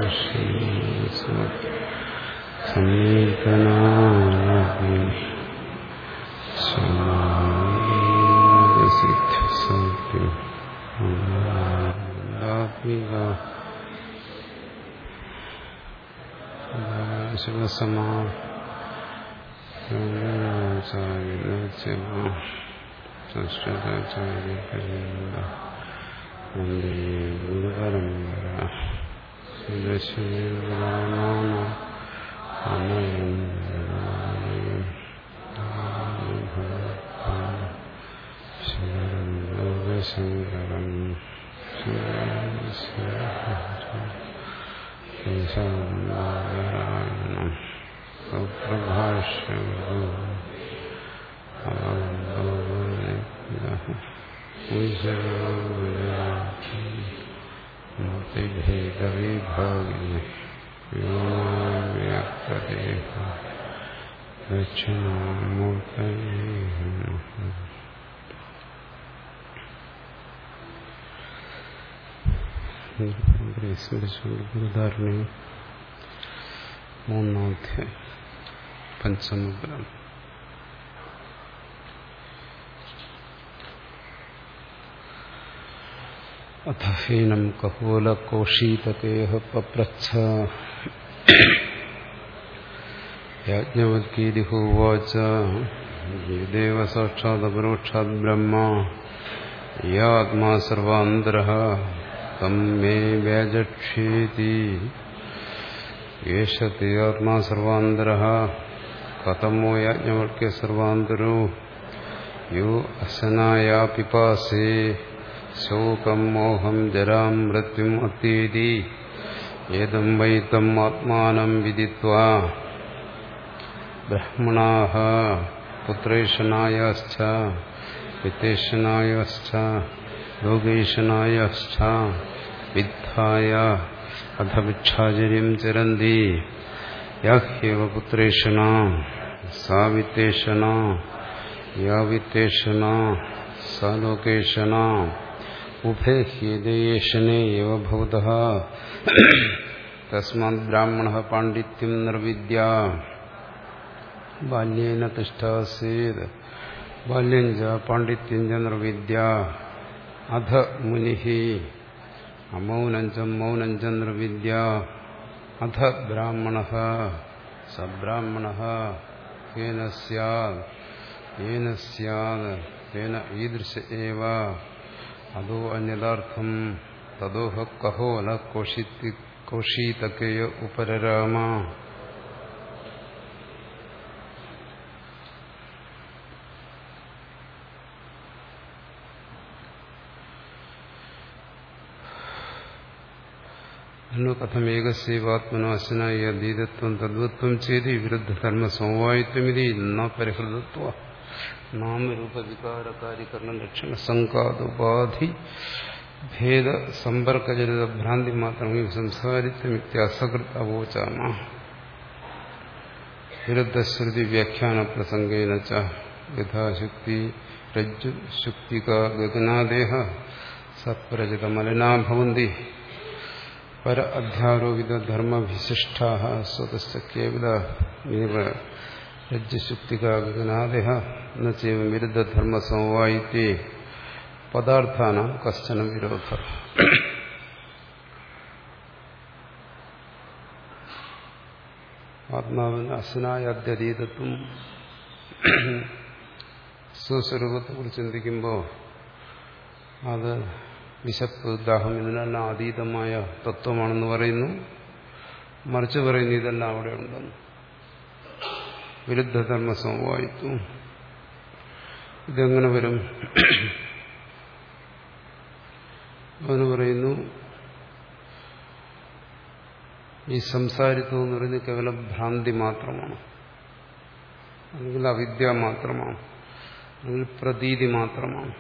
സങ്കനാമി സിദ്ധ്യസത്യം ശിവസമാ ഗുരുപരമ്പര ശങ്കരം ശങ്കരായണം സുപ്രഭാഷ്യം ഭേദവിഭാഗിനി വ്യോമവ്യാപ്തദേഹ ദക്ഷിണാമൂർത്തയേ സ്മരിച്ചുകൊണ്ട് ഗുരുധാരണയും മൂന്നാധ്യായം പഞ്ചമപുരം അഥ ഹീനം കപോലകോഷീതകേഹ പപ്രച്ഛ യാജ്ഞവൽക്കീതി ഹോവാച ദേവ സാക്ഷാദപരോക്ഷാത് ബ്രഹ്മ യാത്മാ സർവാന്തര തം മേ വ്യാജക്ഷേതി യേശത്തെ ആത്മാ സർവാന്തര കഥമോ യാജ്ഞവൽക്യ സർവാന്തരോ യോ അസനായാ പിപാസേ ശോകം മോഹം ജരാം മൃത്യും അത്യേതി ഏതം വൈതം ആത്മാനം വിദിത്വാ ബ്രഹ്മണാഹ പുത്രേഷനായശ്ച വിത്തേഷനായശ്ച ലോകേഷനായശ്ച വിദ്ധായ അധ ഭിക്ഷാചര്യം ചരന്തി യാഹ്യവ പുത്രേഷണ സാ വിത്തേഷണ യാ വിത്തേഷണ സാ ലോകേഷണ ഉഭയഹ്യേദേഷണേ എവ ഭവത തസ്മാത് ബ്രാഹ്മണ പാണ്ഡിത്യം നിർവിദ്യ ബാല്യേന തിഷ്ഠാസേത് ബാല്യം ച പാണ്ഡിത്യം ച നിർവിദ്യ അധ മുനി അമൗനം ച മൗനം ച നിർവിദ്യ അധ ബ്രാഹ്മണ സബ്രാഹ്മണ കേന സ്യാത് യേന സ്യാത് തേന ഈദൃശ ഏവ അതോ അന്യഥാർത്ഥം തദോഹ കഹോല കോഷീതകയ ഉപരരാമ അന്നു കഥമേകസ്യവാത്മനോ അശനായി അതീതത്വം തദ്വത്വം ചെയ്ത് വിരുദ്ധധർമ്മ സമവായിത്വമിതി ന പരിഹൃതത്വ നാമരൂപവികാരകാരികരണ ലക്ഷണ സംഘാതുപാധി ഭേദ സമ്പർക്കജനിത ഭ്രാന്തി മാത്രം സംസാരിത്വമിത്യാസകൃത് അവോചാമ വിരുദ്ധശ്രുതി വ്യാഖ്യാന പ്രസംഗേന ച യഥാശക്തി രജ്ജു ശുക്തിക ഗഗനാദേഹ സത്പ്രജിത മലിനാ ഭവന്തി പര അധ്യാരോപിത ധർമ്മവിശിഷ്ട സ്വതസ്ഥ കേവല രജ്ജുശുക്തിക ഗഗനാദേഹ എന്നുവെച്ചും വിരുദ്ധധർമ്മ സമവായിത്വേ പദാർത്ഥാന കശ്ചന വിരോധ ആത്മാവിന് അസനായ അദ്യതീതത്വം സ്വസ്വരൂപത്തെക്കുറിച്ച് ചിന്തിക്കുമ്പോൾ അത് വിശപ്പ് ദാഹം ഇതിനെല്ലാം അതീതമായ തത്വമാണെന്ന് പറയുന്നു മറിച്ച് പറയുന്നു ഇതെല്ലാം അവിടെ ഉണ്ടെന്ന് വിരുദ്ധധർമ്മ സമവായിത്വം ഇതെങ്ങനെ വരും അവന് പറയുന്നു ഈ സംസാരിത്വം എന്ന് പറയുന്നത് കേവലം ഭ്രാന്തി മാത്രമാണ് അല്ലെങ്കിൽ അവിദ്യ മാത്രമാണ് അല്ലെങ്കിൽ പ്രതീതി മാത്രമാണ്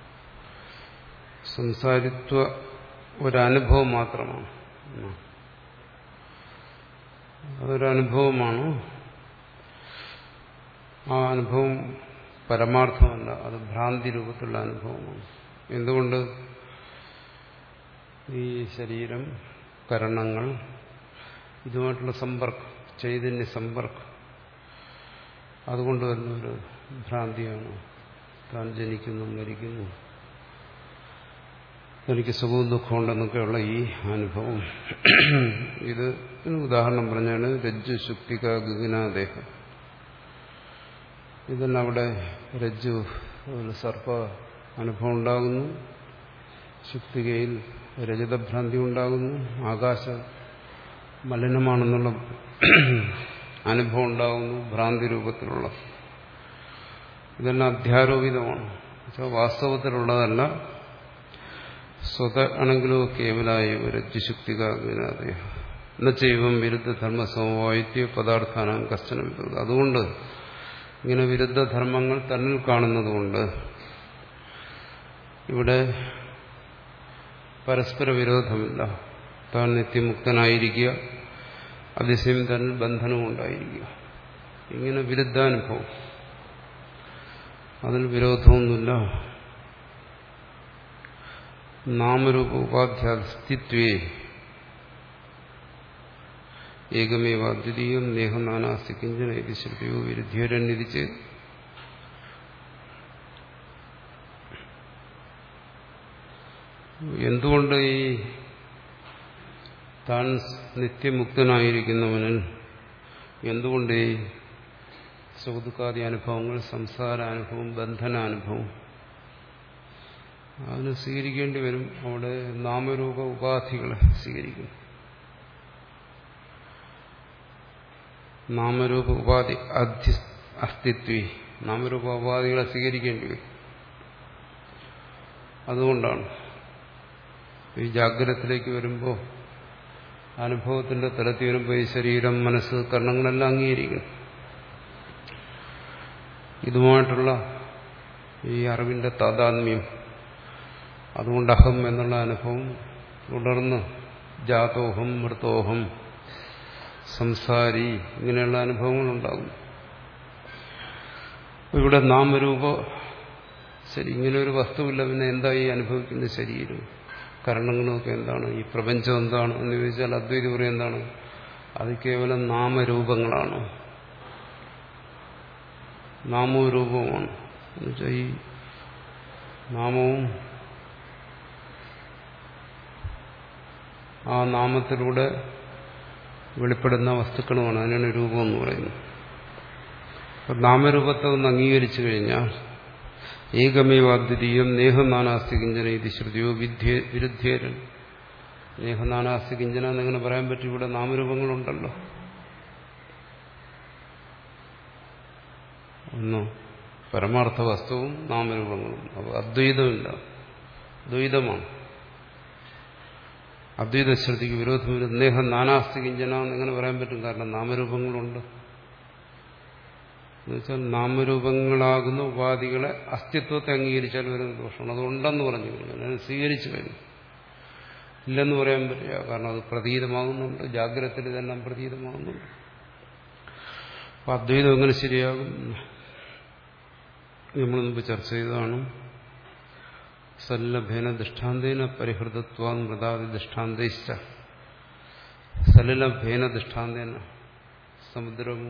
സംസാരിത്വ ഒരനുഭവം മാത്രമാണ് അതൊരനുഭവമാണ് ആ അനുഭവം പരമാർത്ഥമല്ല അത് ഭ്രാന്തി രൂപത്തിലുള്ള അനുഭവമാണ് എന്തുകൊണ്ട് ഈ ശരീരം കരണങ്ങൾ ഇതുമായിട്ടുള്ള സമ്പർക്കം ചൈതന്യ സമ്പർക്കം അതുകൊണ്ട് വരുന്നൊരു ഭ്രാന്തിയാണ് താൻ ജനിക്കുന്നു മരിക്കുന്നു എനിക്ക് സുഖവും ദുഃഖവും ഉണ്ടെന്നൊക്കെയുള്ള ഈ അനുഭവം ഇത് ഉദാഹരണം പറഞ്ഞാണ് രജ്ജു ശുക്തിക ഗഗനാദേഹം ഇതെല്ലാം അവിടെ രജ്ജു ഒരു സർപ്പ അനുഭവം ഉണ്ടാകുന്നു ശുക്തികയിൽ രജതഭ്രാന്തി ഉണ്ടാകുന്നു ആകാശം മലിനമാണെന്നുള്ള അനുഭവം ഉണ്ടാകുന്നു ഭ്രാന്തി രൂപത്തിലുള്ള ഇതെല്ലാം അധ്യാരോപിതമാണ് വാസ്തവത്തിലുള്ളതല്ല സ്വത ആണെങ്കിലോ കേവലായ രജ്ജുശുക്തികാഗ്നാദയ എന്നുവെച്ചൈവം വിരുദ്ധ ധർമ്മ സമവായിത്യ പദാർത്ഥാനം കസ്റ്റന വിരുദ്ധ അതുകൊണ്ട് ഇങ്ങനെ വിരുദ്ധ ധർമ്മങ്ങൾ തന്നിൽ കാണുന്നതുകൊണ്ട് ഇവിടെ പരസ്പര വിരോധമില്ല താൻ നിത്യമുക്തനായിരിക്കുക അതിശയം തന്നിൽ ബന്ധനവും ഉണ്ടായിരിക്കുക ഇങ്ങനെ വിരുദ്ധാനുഭവം അതിൽ വിരോധമൊന്നുമില്ല നാമരൂപ ഉപാധ്യാസ്തിത്വേ ഏകമേവ അദ്വിതീയം നേഹനാനാസ്തി കിഞ്ചന ഇത് ശ്രുതിയോ വിരുദ്ധ്യരന്നിരിച്ച് എന്തുകൊണ്ട് ഈ താൻ നിത്യമുക്തനായിരിക്കുന്നവനിൽ എന്തുകൊണ്ട് ഈ സുഖദുഃഖാദി അനുഭവങ്ങൾ സംസാരാനുഭവം ബന്ധനാനുഭവം അതിന് സ്വീകരിക്കേണ്ടി വരും അവിടെ നാമരൂപ ഉപാധികളെ സ്വീകരിക്കും നാമരൂപ ഉപാധി അധ്യ അസ്തിത്വി നാമരൂപ ഉപാധികളെ സ്വീകരിക്കേണ്ടി വരും അതുകൊണ്ടാണ് ഈ ജാഗ്രതത്തിലേക്ക് വരുമ്പോൾ അനുഭവത്തിന്റെ തലത്തിൽ വരുമ്പോൾ ഈ ശരീരം മനസ്സ് കർണങ്ങളെല്ലാം അംഗീകരിക്കണം ഇതുമായിട്ടുള്ള ഈ അറിവിന്റെ താതാത്മ്യം അതുകൊണ്ട് അഹം എന്നുള്ള അനുഭവം തുടർന്ന് ജാതോഹം മൃതോഹം സംസാരി ഇങ്ങനെയുള്ള അനുഭവങ്ങളുണ്ടാകും ഇവിടെ നാമരൂപ ശരി ഇങ്ങനെ ഒരു വസ്തുവില്ല പിന്നെ എന്താ ഈ അനുഭവിക്കുന്ന ശരീരം കരണങ്ങളുമൊക്കെ എന്താണ് ഈ പ്രപഞ്ചം എന്താണ് എന്ന് ചോദിച്ചാൽ അദ്വൈതി പറയും എന്താണ് അത് കേവലം നാമരൂപങ്ങളാണ് നാമവും രൂപവുമാണ് എന്നുവെച്ചാൽ ഈ നാമവും ആ നാമത്തിലൂടെ വെളിപ്പെടുന്ന വസ്തുക്കളുമാണ് അതിനാണ് രൂപം എന്ന് പറയുന്നത് അപ്പം നാമരൂപത്തെ ഒന്ന് അംഗീകരിച്ചു കഴിഞ്ഞാൽ ഏകമേവാദ്വിതീയം നേഹനാനാസ്തി കിഞ്ചന ഇത് ശ്രുതിയോ വിദ്യ വിരുദ്ധേരൻ നേഹനാനാസ്തി കിഞ്ചന എന്നിങ്ങനെ പറയാൻ പറ്റും ഇവിടെ നാമരൂപങ്ങളുണ്ടല്ലോ ഒന്ന് പരമാർത്ഥ വസ്തുവും നാമരൂപങ്ങളും അപ്പോൾ അദ്വൈതമില്ല ദ്വൈതമാണ് അദ്വൈത ശ്രുതിക്ക് വിരോധം വരും നേഹം നാനാസ്തി കിഞ്ചന എന്നിങ്ങനെ പറയാൻ പറ്റും കാരണം നാമരൂപങ്ങളുണ്ട് എന്നുവെച്ചാൽ നാമരൂപങ്ങളാകുന്ന ഉപാധികളെ അസ്തിത്വത്തെ അംഗീകരിച്ചാൽ വരുന്ന ദോഷമാണ് അതുണ്ടെന്ന് പറഞ്ഞു കഴിഞ്ഞാൽ അതിനെ സ്വീകരിച്ചു കഴിഞ്ഞു ഇല്ലെന്ന് പറയാൻ പറ്റില്ല കാരണം അത് പ്രതീതമാകുന്നുണ്ട് ജാഗ്രതത്തിൽ ഇതെല്ലാം പ്രതീതമാകുന്നുണ്ട് അപ്പൊ അദ്വൈതം എങ്ങനെ ശരിയാകും നമ്മൾ മുമ്പ് ചർച്ച ചെയ്തതാണ് സല്ലഭേന ദൃഷ്ടാന്തേന പരിഹൃതത്വ മൃതാദി ദൃഷ്ടാന്തേശ്ച സലിലഭേന ദൃഷ്ടാന്തേന സമുദ്രവും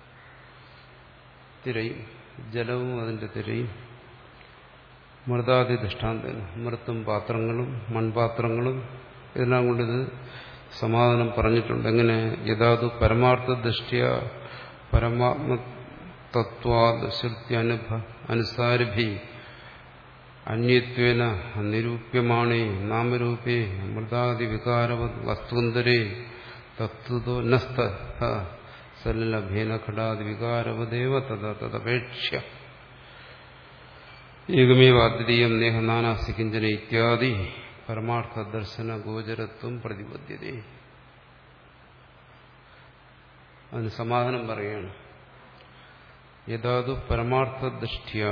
തിരയും ജലവും അതിന്റെ തിരയും മൃതാദി ദൃഷ്ടാന്തേന മൃത്തും പാത്രങ്ങളും മൺപാത്രങ്ങളും ഇതെല്ലാം കൊണ്ടിത് സമാധാനം പറഞ്ഞിട്ടുണ്ട് എങ്ങനെ യഥാതു പരമാർത്ഥ ദൃഷ്ടിയ പരമാത്മ തത്വാദ് ശ്രുതി അനുഭ അനുസാരിഭി അന്യത്വേന നിരൂപ്യമാണേ നാമരൂപേ മൃതാദി വികാരവ വസ്തുന്തരേ തത്വതോ നസ്ത സല്ലഭേന ഘടാദി വികാരവദേവ തഥ തദപേക്ഷ്യ ഏകമേവാദ്വിതീയം നേഹ നാനാസ്തി കിഞ്ചന ഇത്യാദി പരമാർത്ഥ ദർശന ഗോചരത്വം പ്രതിപദ്ധ്യത അതിന് സമാധാനം പറയുകയാണ് യഥാതു പരമാർത്ഥ ദൃഷ്ട്യ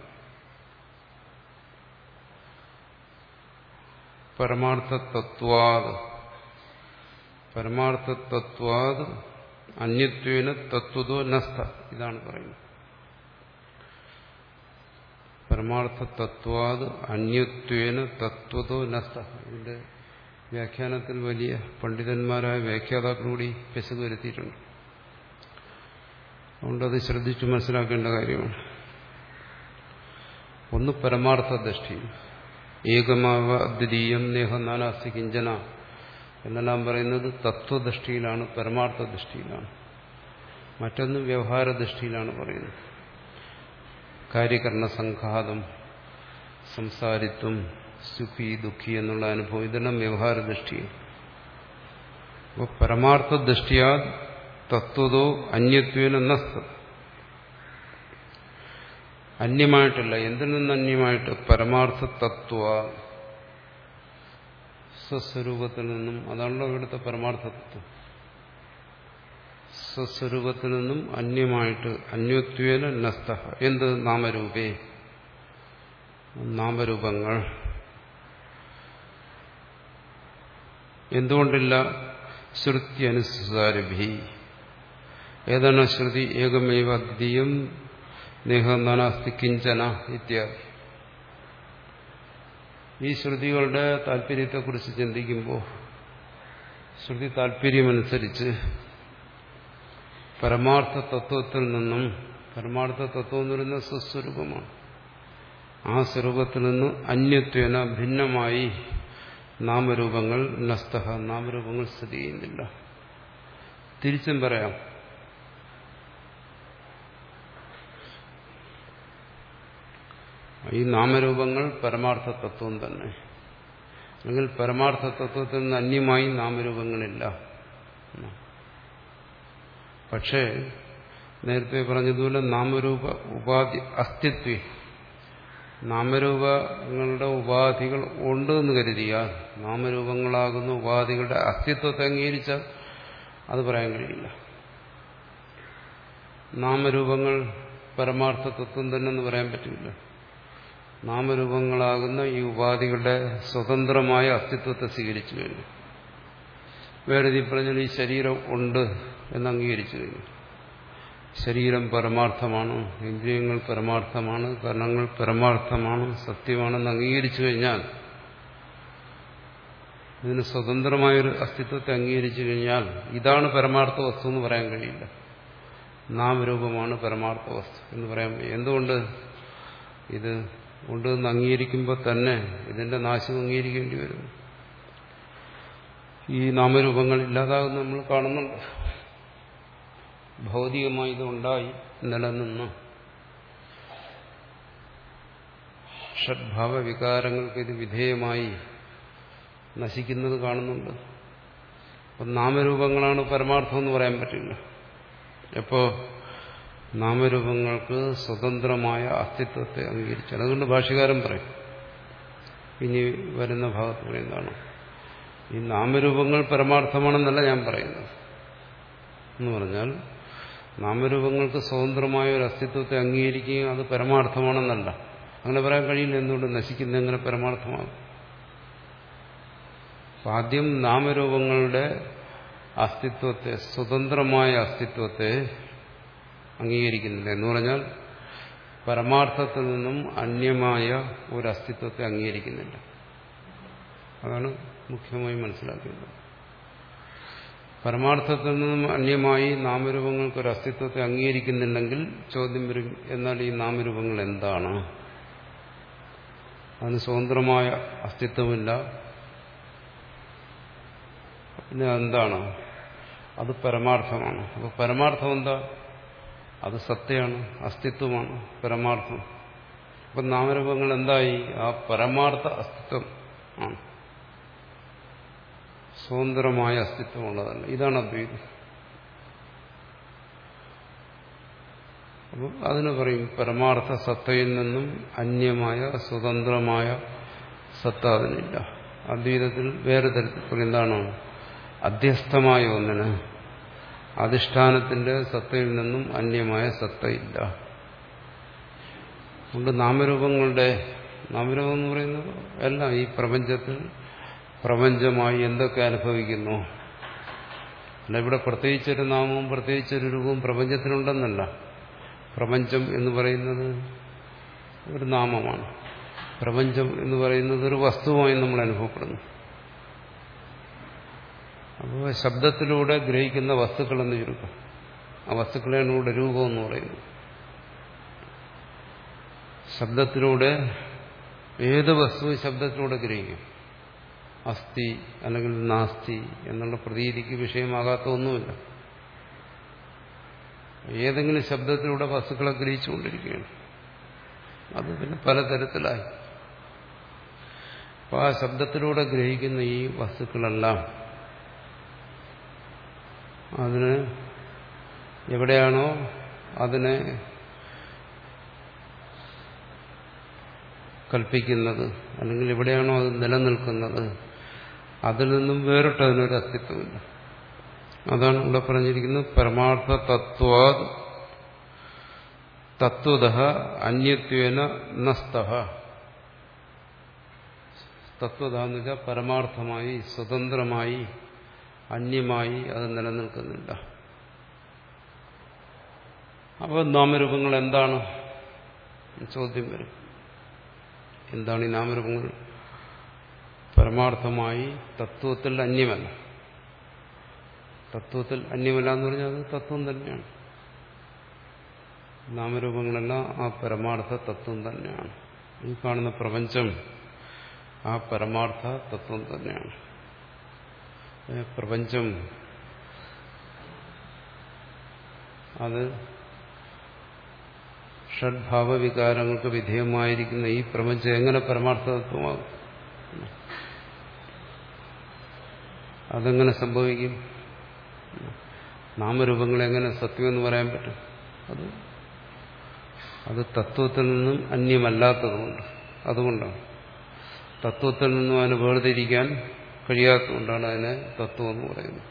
പരമാർത്ഥതത്വാത് പരമാർത്ഥതത്വാത് അന്യത്വേന തത്വതോ നസ്ത ഇതാണ് പറയുന്നത് പരമാർത്ഥതത്വാത് അന്യത്വേന തത്വതോ നസ്ത ഇതിന്റെ വ്യാഖ്യാനത്തിൽ വലിയ പണ്ഡിതന്മാരായ വ്യാഖ്യാതാക്കൾ കൂടി പെശക് വരുത്തിയിട്ടുണ്ട് അതുകൊണ്ടത് ശ്രദ്ധിച്ചു മനസ്സിലാക്കേണ്ട കാര്യമാണ് ഒന്ന് പരമാർത്ഥ ദൃഷ്ടി ഏകമാവ അദ്വിതീയം നേഹ നാനാസ്തി കിഞ്ചന എന്നെല്ലാം പറയുന്നത് തത്വദൃഷ്ടിയിലാണ് പരമാർത്ഥ ദൃഷ്ടിയിലാണ് മറ്റൊന്ന് വ്യവഹാര ദൃഷ്ടിയിലാണ് പറയുന്നത് കാര്യകരണ സംഘാതം സംസാരിത്വം സുഖി ദുഃഖി എന്നുള്ള അനുഭവം ഇതെല്ലാം വ്യവഹാര ദൃഷ്ടിയിൽ അപ്പോൾ പരമാർത്ഥ ദൃഷ്ടിയാ തത്വതോ അന്യത്വേന നസ്ത അന്യമായിട്ടല്ല എന്തിൽ നിന്ന് അന്യമായിട്ട് പരമാർത്ഥ തത്വ സ്വസ്വരൂപത്തിൽ നിന്നും അതാണല്ലോ ഇവിടുത്തെ പരമാർത്ഥ തത്വം സ്വസ്വരൂപത്തിൽ നിന്നും അന്യമായിട്ട് അന്യത്വേന നസ്ത എന്ത് നാമരൂപേ നാമരൂപങ്ങൾ എന്തുകൊണ്ടില്ല ശ്രുതി അനുസാരഭി ഏതാണ് ശ്രുതി ഏകമേവ അദ്വിതീയം നേഹ നാനാസ്തി കിഞ്ചന ഇത്യാദി ഈ ശ്രുതികളുടെ താല്പര്യത്തെക്കുറിച്ച് ചിന്തിക്കുമ്പോൾ ശ്രുതി താല്പര്യമനുസരിച്ച് പരമാർത്ഥ തത്വത്തിൽ നിന്നും പരമാർത്ഥ തത്വം എന്ന് പറയുന്നത് സ്വസ്വരൂപമാണ് ആ സ്വരൂപത്തിൽ നിന്ന് അന്യത്വേന ഭിന്നമായി നാമരൂപങ്ങൾ നസ്തഹ നാമരൂപങ്ങൾ സ്ഥിതി ചെയ്യുന്നില്ല തിരിച്ചും പറയാം ഈ നാമരൂപങ്ങൾ പരമാർത്ഥ തത്വം തന്നെ അല്ലെങ്കിൽ പരമാർത്ഥ തത്വത്തിൽ നിന്ന് അന്യമായി നാമരൂപങ്ങളില്ല പക്ഷേ നേരത്തെ പറഞ്ഞതുപോലെ നാമരൂപ ഉപാധി അസ്തിത്വ നാമരൂപങ്ങളുടെ ഉപാധികൾ ഉണ്ട് എന്ന് കരുതിയാൽ നാമരൂപങ്ങളാകുന്ന ഉപാധികളുടെ അസ്തിത്വത്തെ അംഗീകരിച്ചാൽ അത് പറയാൻ കഴിയില്ല നാമരൂപങ്ങൾ പരമാർത്ഥ തത്വം തന്നെ എന്ന് പറയാൻ പറ്റില്ല നാമരൂപങ്ങളാകുന്ന ഈ ഉപാധികളുടെ സ്വതന്ത്രമായ അസ്തിത്വത്തെ സ്വീകരിച്ചു കഴിഞ്ഞു വേറെ രീതി പറഞ്ഞാൽ ഈ ശരീരം ഉണ്ട് എന്ന് അംഗീകരിച്ചു കഴിഞ്ഞു ശരീരം പരമാർത്ഥമാണ് ഇന്ദ്രിയങ്ങൾ പരമാർത്ഥമാണ് കർണങ്ങൾ പരമാർത്ഥമാണ് സത്യമാണെന്ന് അംഗീകരിച്ചു കഴിഞ്ഞാൽ ഇതിന് സ്വതന്ത്രമായൊരു അസ്തിത്വത്തെ അംഗീകരിച്ചു കഴിഞ്ഞാൽ ഇതാണ് പരമാർത്ഥ വസ്തു എന്ന് പറയാൻ കഴിയില്ല നാമരൂപമാണ് പരമാർത്ഥ വസ്തു എന്ന് പറയാൻ എന്തുകൊണ്ട് ഇത് ഉണ്ടെന്ന് അംഗീകരിക്കുമ്പോൾ തന്നെ ഇതിന്റെ നാശം അംഗീകരിക്കേണ്ടി വരും ഈ നാമരൂപങ്ങൾ ഇല്ലാതാകുന്ന നമ്മൾ കാണുന്നുണ്ട് ഭൗതികമായി ഇത് ഉണ്ടായി നിലനിന്ന് ഷഡ്ഭാവ വികാരങ്ങൾക്ക് ഇത് വിധേയമായി നശിക്കുന്നത് കാണുന്നുണ്ട് അപ്പം നാമരൂപങ്ങളാണ് പരമാർത്ഥം എന്ന് പറയാൻ പറ്റില്ല എപ്പോ നാമരൂപങ്ങൾക്ക് സ്വതന്ത്രമായ അസ്തിത്വത്തെ അംഗീകരിച്ചു അതുകൊണ്ട് ഭാഷകാരൻ പറയും ഇനി വരുന്ന ഭാഗത്ത് പറയുന്നതാണ് ഈ നാമരൂപങ്ങൾ പരമാർത്ഥമാണെന്നല്ല ഞാൻ പറയുന്നത് എന്ന് പറഞ്ഞാൽ നാമരൂപങ്ങൾക്ക് സ്വതന്ത്രമായ ഒരു അസ്തിത്വത്തെ അംഗീകരിക്കുകയും അത് പരമാർത്ഥമാണെന്നല്ല അങ്ങനെ പറയാൻ കഴിയില്ല എന്തുകൊണ്ട് നശിക്കുന്ന എങ്ങനെ പരമാർത്ഥമാകും ആദ്യം നാമരൂപങ്ങളുടെ അസ്തിത്വത്തെ സ്വതന്ത്രമായ അസ്തിത്വത്തെ അംഗീകരിക്കുന്നില്ല എന്ന് പറഞ്ഞാൽ പരമാർത്ഥത്തിൽ നിന്നും അന്യമായ ഒരു അസ്തിത്വത്തെ അംഗീകരിക്കുന്നില്ല അതാണ് മുഖ്യമായി മനസ്സിലാക്കേണ്ടത് പരമാർത്ഥത്തിൽ നിന്നും അന്യമായി നാമരൂപങ്ങൾക്ക് ഒരു അസ്തിത്വത്തെ അംഗീകരിക്കുന്നില്ലെങ്കിൽ ചോദ്യം വരും എന്നാൽ ഈ നാമരൂപങ്ങൾ എന്താണ് അതിന് സ്വതന്ത്രമായ അസ്തിത്വമില്ല പിന്നെ എന്താണ് അത് പരമാർത്ഥമാണ് അപ്പോൾ പരമാർത്ഥം എന്താ അത് സത്യമാണ് അസ്തിത്വമാണ് പരമാർത്ഥം അപ്പം നാമരൂപങ്ങൾ എന്തായി ആ പരമാർത്ഥ അസ്തിത്വം ആണ് സ്വതന്ത്രമായ അസ്തിത്വമുള്ളതല്ല ഇതാണ് അദ്വൈതം അപ്പം അതിന് പറയും പരമാർത്ഥ സത്തയിൽ നിന്നും അന്യമായ സ്വതന്ത്രമായ സത്ത അതിനില്ല അദ്വൈതത്തിൽ വേറെ തരത്തിൽ പറയും എന്താണ് അധ്യസ്ഥമായ ഒന്നിന് അധിഷ്ഠാനത്തിന്റെ സത്തയിൽ നിന്നും അന്യമായ സത്തയില്ല അതുകൊണ്ട് നാമരൂപങ്ങളുടെ നാമരൂപം എന്ന് പറയുന്നത് എല്ലാം ഈ പ്രപഞ്ചത്തിൽ പ്രപഞ്ചമായി എന്തൊക്കെ അനുഭവിക്കുന്നു അല്ല ഇവിടെ പ്രത്യേകിച്ചൊരു നാമവും പ്രത്യേകിച്ചൊരു രൂപവും പ്രപഞ്ചത്തിനുണ്ടെന്നല്ല പ്രപഞ്ചം എന്ന് പറയുന്നത് ഒരു നാമമാണ് പ്രപഞ്ചം എന്ന് പറയുന്നത് ഒരു വസ്തുവായി നമ്മൾ അനുഭവപ്പെടുന്നു അപ്പോൾ ശബ്ദത്തിലൂടെ ഗ്രഹിക്കുന്ന വസ്തുക്കളെന്ന് ചുരുക്കം ആ വസ്തുക്കളെയാണ് ഇവിടെ രൂപം എന്ന് പറയുന്നത് ശബ്ദത്തിലൂടെ ഏത് വസ്തു ശബ്ദത്തിലൂടെ ഗ്രഹിക്കും അസ്ഥി അല്ലെങ്കിൽ നാസ്തി എന്നുള്ള പ്രതീതിക്ക് വിഷയമാകാത്ത ഒന്നുമില്ല ഏതെങ്കിലും ശബ്ദത്തിലൂടെ വസ്തുക്കളെ ഗ്രഹിച്ചുകൊണ്ടിരിക്കുകയാണ് അത് പിന്നെ പലതരത്തിലായി അപ്പോൾ ആ ശബ്ദത്തിലൂടെ ഗ്രഹിക്കുന്ന ഈ വസ്തുക്കളെല്ലാം അതിന് എവിടെയാണോ അതിനെ കൽപ്പിക്കുന്നത് അല്ലെങ്കിൽ എവിടെയാണോ അത് നിലനിൽക്കുന്നത് അതിൽ നിന്നും വേറിട്ടതിനൊരു അസ്തിത്വമില്ല അതാണ് ഇവിടെ പറഞ്ഞിരിക്കുന്നത് പരമാർത്ഥ തത്വാ തത്വത അന്യത്വേന നസ്ത തത്വത എന്ന് വെച്ചാൽ പരമാർത്ഥമായി സ്വതന്ത്രമായി അന്യമായി അത് നിലനിൽക്കുന്നില്ല അപ്പോൾ നാമരൂപങ്ങൾ എന്താണ് ചോദ്യം വരും എന്താണ് ഈ നാമരൂപങ്ങൾ പരമാർത്ഥമായി തത്വത്തിൽ അന്യമല്ല തത്വത്തിൽ അന്യമല്ല എന്ന് പറഞ്ഞാൽ അത് തത്വം തന്നെയാണ് നാമരൂപങ്ങളെല്ലാം ആ പരമാർത്ഥ തത്വം തന്നെയാണ് ഈ കാണുന്ന പ്രപഞ്ചം ആ പരമാർത്ഥ തത്വം തന്നെയാണ് പ്രപഞ്ചം അത് ഷഡ്ഭാവവികാരങ്ങൾക്ക് വിധേയമായിരിക്കുന്ന ഈ പ്രപഞ്ചം എങ്ങനെ പരമാർത്ഥതത്വമാകും അതെങ്ങനെ സംഭവിക്കും നാമരൂപങ്ങൾ എങ്ങനെ സത്യം എന്ന് പറയാൻ പറ്റും അത് അത് തത്വത്തിൽ നിന്നും അന്യമല്ലാത്തതുകൊണ്ട് അതുകൊണ്ടാണ് തത്വത്തിൽ നിന്നും അതിന് വേർതിരിക്കാൻ കഴിയാത്തതുകൊണ്ടാണ് അതിനെ തത്വം എന്ന് പറയുന്നത്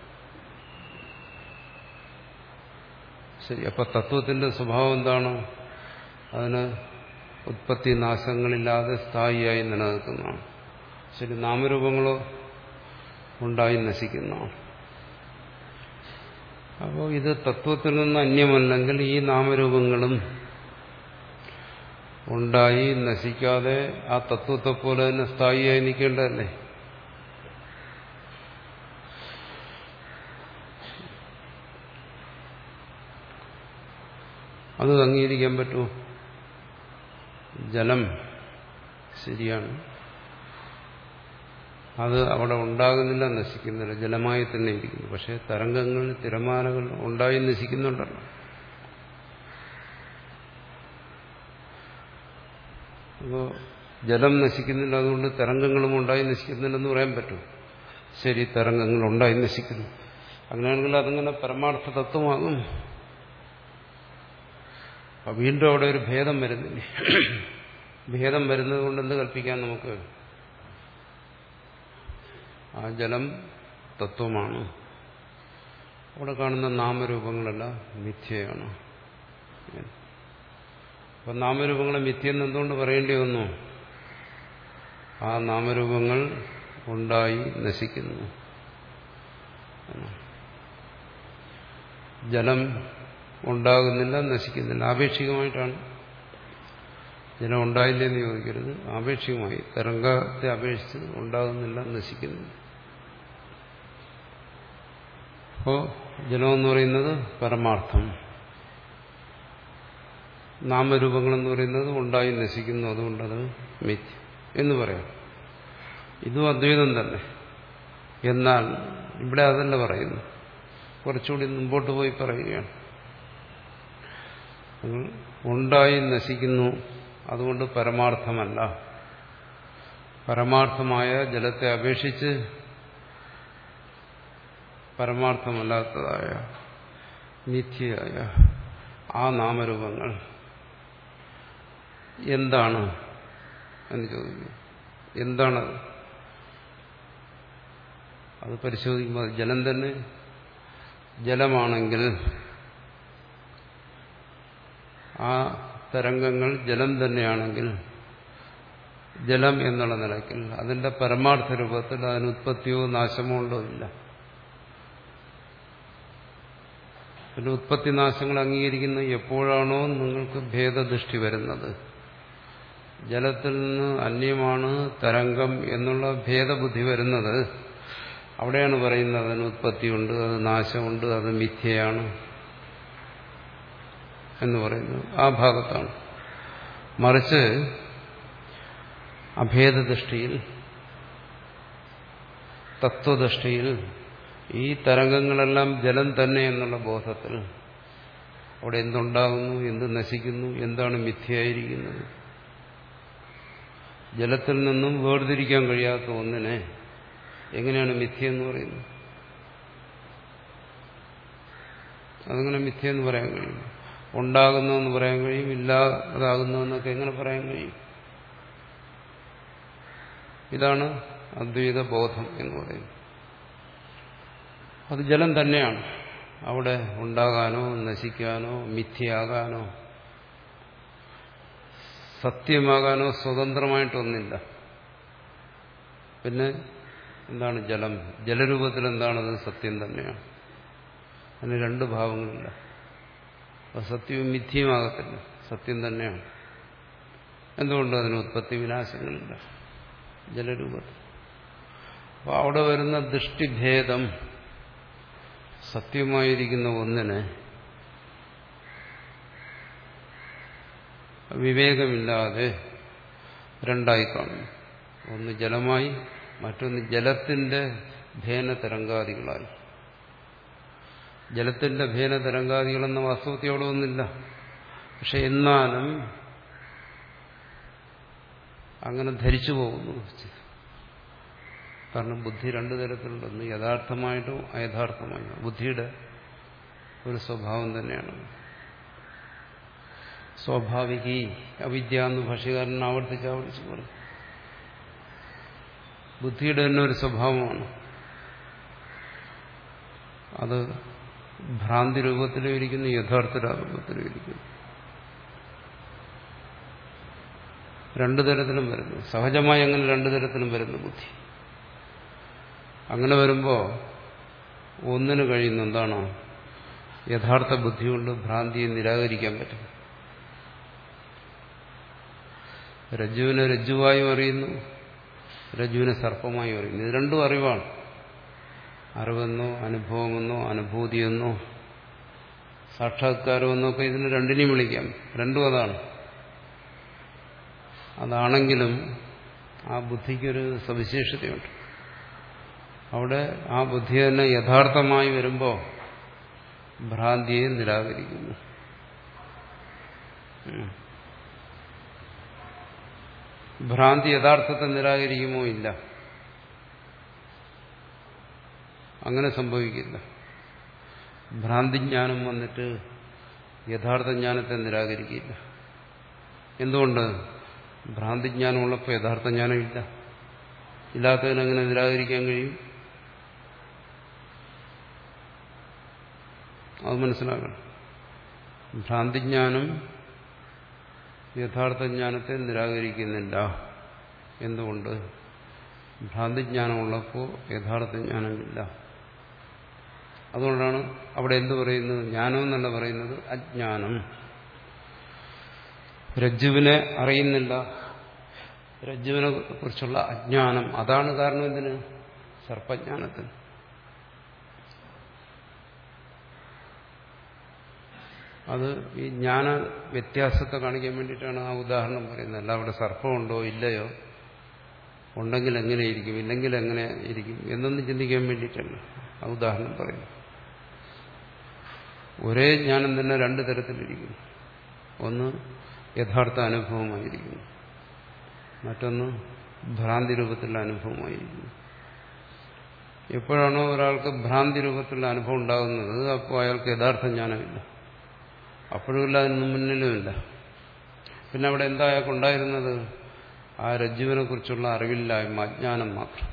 ശരി അപ്പൊ തത്വത്തിന്റെ സ്വഭാവം എന്താണ് അതിന് ഉത്പത്തി നാശങ്ങളില്ലാതെ സ്ഥായിയായി നിലനിൽക്കുന്നതാണ് ശരി നാമരൂപങ്ങളോ ഉണ്ടായി നശിക്കുന്നതാണ് അപ്പോൾ ഇത് തത്വത്തിൽ നിന്ന് അന്യമല്ലെങ്കിൽ ഈ നാമരൂപങ്ങളും ഉണ്ടായി നശിക്കാതെ ആ തത്വത്തെ പോലെ തന്നെ സ്ഥായിയായി നിൽക്കേണ്ടതല്ലേ അത് അംഗീകരിക്കാൻ പറ്റുമോ ജലം ശരിയാണ് അത് അവിടെ ഉണ്ടാകുന്നില്ല നശിക്കുന്നില്ല ജലമായി തന്നെ ഇരിക്കുന്നു പക്ഷെ തരംഗങ്ങൾ തിരമാലകൾ ഉണ്ടായി നശിക്കുന്നുണ്ടല്ലോ അപ്പോൾ ജലം നശിക്കുന്നില്ല അതുകൊണ്ട് തരംഗങ്ങളും ഉണ്ടായി നശിക്കുന്നില്ലെന്ന് പറയാൻ പറ്റും ശരി തരംഗങ്ങൾ ഉണ്ടായി നശിക്കുന്നു അങ്ങനെയാണെങ്കിൽ അതങ്ങനെ പരമാർത്ഥ തത്വമാകും അപ്പൊ വീണ്ടും അവിടെ ഒരു ഭേദം വരുന്നില്ലേ ഭേദം വരുന്നത് കൊണ്ട് എന്ത് കൽപ്പിക്കാൻ നമുക്ക് ആ ജലം തത്വമാണ് അവിടെ കാണുന്ന നാമരൂപങ്ങളെല്ലാം മിഥ്യയാണ് അപ്പൊ നാമരൂപങ്ങളെ മിഥ്യെന്ന് എന്തുകൊണ്ട് പറയേണ്ടി വന്നു ആ നാമരൂപങ്ങൾ ഉണ്ടായി നശിക്കുന്നു ജലം ഉണ്ടാകുന്നില്ല നശിക്കുന്നില്ല ആപേക്ഷികമായിട്ടാണ് ജലം ഉണ്ടായില്ലെന്ന് ചോദിക്കരുത് ആപേക്ഷികമായി തരംഗത്തെ അപേക്ഷിച്ച് ഉണ്ടാകുന്നില്ല നശിക്കുന്നില്ല അപ്പോ ജലമെന്ന് പറയുന്നത് പരമാർത്ഥം നാമരൂപങ്ങളെന്ന് പറയുന്നത് ഉണ്ടായി നശിക്കുന്നു അതുകൊണ്ടത് മിഥ്യ എന്ന് പറയാം ഇതും അദ്വൈതം തന്നെ എന്നാൽ ഇവിടെ അതല്ല പറയുന്നു കുറച്ചുകൂടി മുമ്പോട്ട് പോയി പറയുകയാണ് ഉണ്ടായി നശിക്കുന്നു അതുകൊണ്ട് പരമാർത്ഥമല്ല പരമാർത്ഥമായ ജലത്തെ അപേക്ഷിച്ച് പരമാർത്ഥമല്ലാത്തതായ മിഥ്യയായ ആ നാമരൂപങ്ങൾ എന്താണ് എന്ന് ചോദിക്കുന്നു എന്താണത് അത് പരിശോധിക്കുമ്പോൾ ജലം തന്നെ ജലമാണെങ്കിൽ ആ തരംഗങ്ങൾ ജലം തന്നെയാണെങ്കിൽ ജലം എന്നുള്ള നിലയ്ക്ക് അതിന്റെ പരമാർത്ഥ രൂപത്തിൽ അതിന് ഉത്പത്തിയോ നാശമോ ഉണ്ടോ ഇല്ല പിന്നെ ഉത്പത്തി നാശങ്ങൾ അംഗീകരിക്കുന്ന എപ്പോഴാണോ നിങ്ങൾക്ക് ഭേദദൃഷ്ടി വരുന്നത് ജലത്തിൽ നിന്ന് അന്യമാണ് തരംഗം എന്നുള്ള ഭേദബുദ്ധി വരുന്നത് അവിടെയാണ് പറയുന്നത് അതിന് ഉത്പത്തിയുണ്ട് അത് നാശമുണ്ട് അത് മിഥ്യയാണ് എന്ന് പറയുന്നത് ആ ഭാഗത്താണ് മറിച്ച് അഭേദദൃഷ്ടിയിൽ തത്വദൃഷ്ടിയിൽ ഈ തരംഗങ്ങളെല്ലാം ജലം തന്നെ എന്നുള്ള ബോധത്തിൽ അവിടെ എന്തുണ്ടാകുന്നു എന്ത് നശിക്കുന്നു എന്താണ് മിഥ്യയായിരിക്കുന്നത് ജലത്തിൽ നിന്നും വേർതിരിക്കാൻ കഴിയാത്ത ഒന്നിനെ എങ്ങനെയാണ് മിഥ്യ എന്ന് പറയുന്നത് അതങ്ങനെ മിഥ്യ എന്ന് പറയാൻ കഴിയും ഉണ്ടാകുന്നു എന്ന് പറയാൻ കഴിയും ഇല്ലാതാകുന്നു എന്നൊക്കെ എങ്ങനെ പറയാൻ കഴിയും ഇതാണ് അദ്വൈത ബോധം എന്ന് പറയുന്നത് അത് ജലം തന്നെയാണ് അവിടെ ഉണ്ടാകാനോ നശിക്കാനോ മിഥ്യയാകാനോ സത്യമാകാനോ സ്വതന്ത്രമായിട്ടൊന്നില്ല പിന്നെ എന്താണ് ജലം ജലരൂപത്തിൽ എന്താണത് സത്യം തന്നെയാണ് അതിന് രണ്ട് ഭാവങ്ങളില്ല അത് സത്യവും മിഥ്യയുമാകത്തില്ല സത്യം തന്നെയാണ് എന്തുകൊണ്ട് അതിന് ഉത്പത്തി വിനാശങ്ങളില്ല ജലരൂപത്തിൽ അപ്പോൾ അവിടെ വരുന്ന ദൃഷ്ടിഭേദം സത്യമായിരിക്കുന്ന ഒന്നിനെ വിവേകമില്ലാതെ രണ്ടായി കാണുന്നു ഒന്ന് ജലമായി മറ്റൊന്ന് ജലത്തിന്റെ ഭേനതരംഗാദികളായി ജലത്തിന്റെ ഭേനതരംഗാദികളെന്ന വാസ്തവത്തിൽ അവിടെ ഒന്നില്ല പക്ഷെ എന്നാലും അങ്ങനെ ധരിച്ചു പോകുന്നു കാരണം ബുദ്ധി രണ്ടു തരത്തിലുണ്ട് ഒന്ന് യഥാർത്ഥമായിട്ടും അയഥാർത്ഥമായിട്ടും ബുദ്ധിയുടെ ഒരു സ്വഭാവം തന്നെയാണ് സ്വാഭാവികി അവിദ്യ എന്ന് ഭാഷകാരൻ ആവർത്തിച്ച് ആവർത്തിച്ച് പറയും ബുദ്ധിയുടെ തന്നെ ഒരു സ്വഭാവമാണ് അത് ഭ്രാന്തി രൂപത്തിലും ഇരിക്കുന്നു യഥാർത്ഥ രൂപത്തിലും ഇരിക്കുന്നു രണ്ടു തരത്തിലും വരുന്നു സഹജമായി അങ്ങനെ രണ്ടു തരത്തിലും വരുന്നു ബുദ്ധി അങ്ങനെ വരുമ്പോൾ ഒന്നിന് കഴിയുന്ന എന്താണോ യഥാർത്ഥ ബുദ്ധി കൊണ്ട് ഭ്രാന്തിയെ നിരാകരിക്കാൻ പറ്റും രജ്ജുവിനെ രജ്ജുവായും അറിയുന്നു രജ്ജുവിനെ സർപ്പമായും അറിയുന്നു ഇത് രണ്ടും അറിവാണ് അറിവെന്നോ അനുഭവമെന്നോ അനുഭൂതിയെന്നോ സാക്ഷാത്കാരമെന്നൊക്കെ ഇതിന് രണ്ടിനെയും വിളിക്കാം രണ്ടും അതാണ് അതാണെങ്കിലും ആ ബുദ്ധിക്കൊരു സവിശേഷതയുണ്ട് അവിടെ ആ ബുദ്ധി തന്നെ യഥാർത്ഥമായി വരുമ്പോൾ ഭ്രാന്തിയെ നിരാകരിക്കുന്നു ഭ്രാന്തി യഥാർത്ഥത്തെ നിരാകരിക്കുമോ ഇല്ല അങ്ങനെ സംഭവിക്കില്ല ഭ്രാന്തിജ്ഞാനം വന്നിട്ട് യഥാർത്ഥ ജ്ഞാനത്തെ നിരാകരിക്കില്ല എന്തുകൊണ്ട് ഭ്രാന്തിജ്ഞാനമുള്ളപ്പോൾ യഥാർത്ഥ ജ്ഞാനമില്ല ഇല്ലാത്തതിനെങ്ങനെ നിരാകരിക്കാൻ കഴിയും അത് മനസ്സിലാക്കണം ഭ്രാന്തിജ്ഞാനം യഥാർത്ഥ ജ്ഞാനത്തെ നിരാകരിക്കുന്നില്ല എന്തുകൊണ്ട് ഭ്രാന്തിജ്ഞാനമുള്ളപ്പോൾ യഥാർത്ഥ ജ്ഞാനമില്ല അതുകൊണ്ടാണ് അവിടെ എന്തു പറയുന്നത് ജ്ഞാനം എന്നല്ല പറയുന്നത് അജ്ഞാനം രജ്ജുവിനെ അറിയുന്നില്ല രജ്ജുവിനെ കുറിച്ചുള്ള അജ്ഞാനം അതാണ് കാരണം ഇതിന് സർപ്പജ്ഞാനത്തിന് അത് ഈ ജ്ഞാന വ്യത്യാസത്തെ കാണിക്കാൻ വേണ്ടിയിട്ടാണ് ആ ഉദാഹരണം പറയുന്നത് അല്ല അവിടെ സർപ്പമുണ്ടോ ഇല്ലയോ ഉണ്ടെങ്കിൽ എങ്ങനെയിരിക്കും ഇല്ലെങ്കിൽ എങ്ങനെ ഇരിക്കും എന്നൊന്നും ചിന്തിക്കാൻ വേണ്ടിയിട്ടല്ല ആ ഉദാഹരണം പറയുന്നു ഒരേ ജ്ഞാനം തന്നെ രണ്ട് തരത്തിലിരിക്കുന്നു ഒന്ന് യഥാർത്ഥ അനുഭവമായിരിക്കുന്നു മറ്റൊന്ന് ഭ്രാന്തി രൂപത്തിലുള്ള അനുഭവമായിരിക്കുന്നു എപ്പോഴാണോ ഒരാൾക്ക് ഭ്രാന്തി രൂപത്തിലുള്ള അനുഭവം ഉണ്ടാകുന്നത് അപ്പോൾ അയാൾക്ക് യഥാർത്ഥ ജ്ഞാനമില്ല അപ്പോഴുമില്ല അതിന് മുന്നിലുമില്ല പിന്നെ അവിടെ എന്താ അയാൾക്കുണ്ടായിരുന്നത് ആ രജ്ജുവിനെ കുറിച്ചുള്ള അറിവില്ലായ്മ അജ്ഞാനം മാത്രം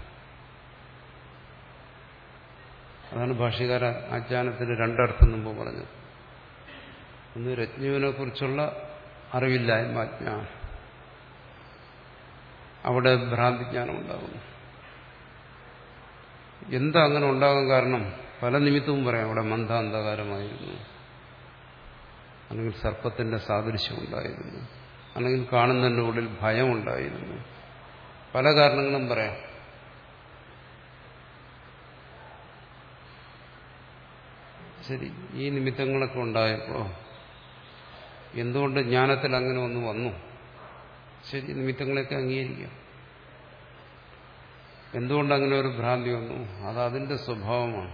അതാണ് ഭാഷ്യകാര അജ്ഞാനത്തിന് രണ്ടർത്ഥം മുമ്പ് പറഞ്ഞത് ഒന്ന് രജ്ഞുവിനെ കുറിച്ചുള്ള അറിവില്ലായ്മ അജ്ഞാനം അവിടെ ഭ്രാന്തിജ്ഞാനം ഉണ്ടാകുന്നു എന്താ അങ്ങനെ ഉണ്ടാകാൻ കാരണം പല നിമിത്തവും പറയാം അവിടെ മന്ദാന്ധകാരമായിരുന്നു അല്ലെങ്കിൽ സർപ്പത്തിന്റെ സാദൃശ്യം ഉണ്ടായിരുന്നു അല്ലെങ്കിൽ കാണുന്നതിൻ്റെ ഉള്ളിൽ ഭയമുണ്ടായിരുന്നു പല കാരണങ്ങളും പറയാം ശരി ഈ നിമിത്തങ്ങളൊക്കെ ഉണ്ടായപ്പോൾ എന്തുകൊണ്ട് ജ്ഞാനത്തിൽ അങ്ങനെ ഒന്ന് വന്നു ശരി നിമിത്തങ്ങളൊക്കെ അംഗീകരിക്കാം എന്തുകൊണ്ട് അങ്ങനെ ഒരു ഭ്രാന്തി വന്നു അത് അതിന്റെ സ്വഭാവമാണ്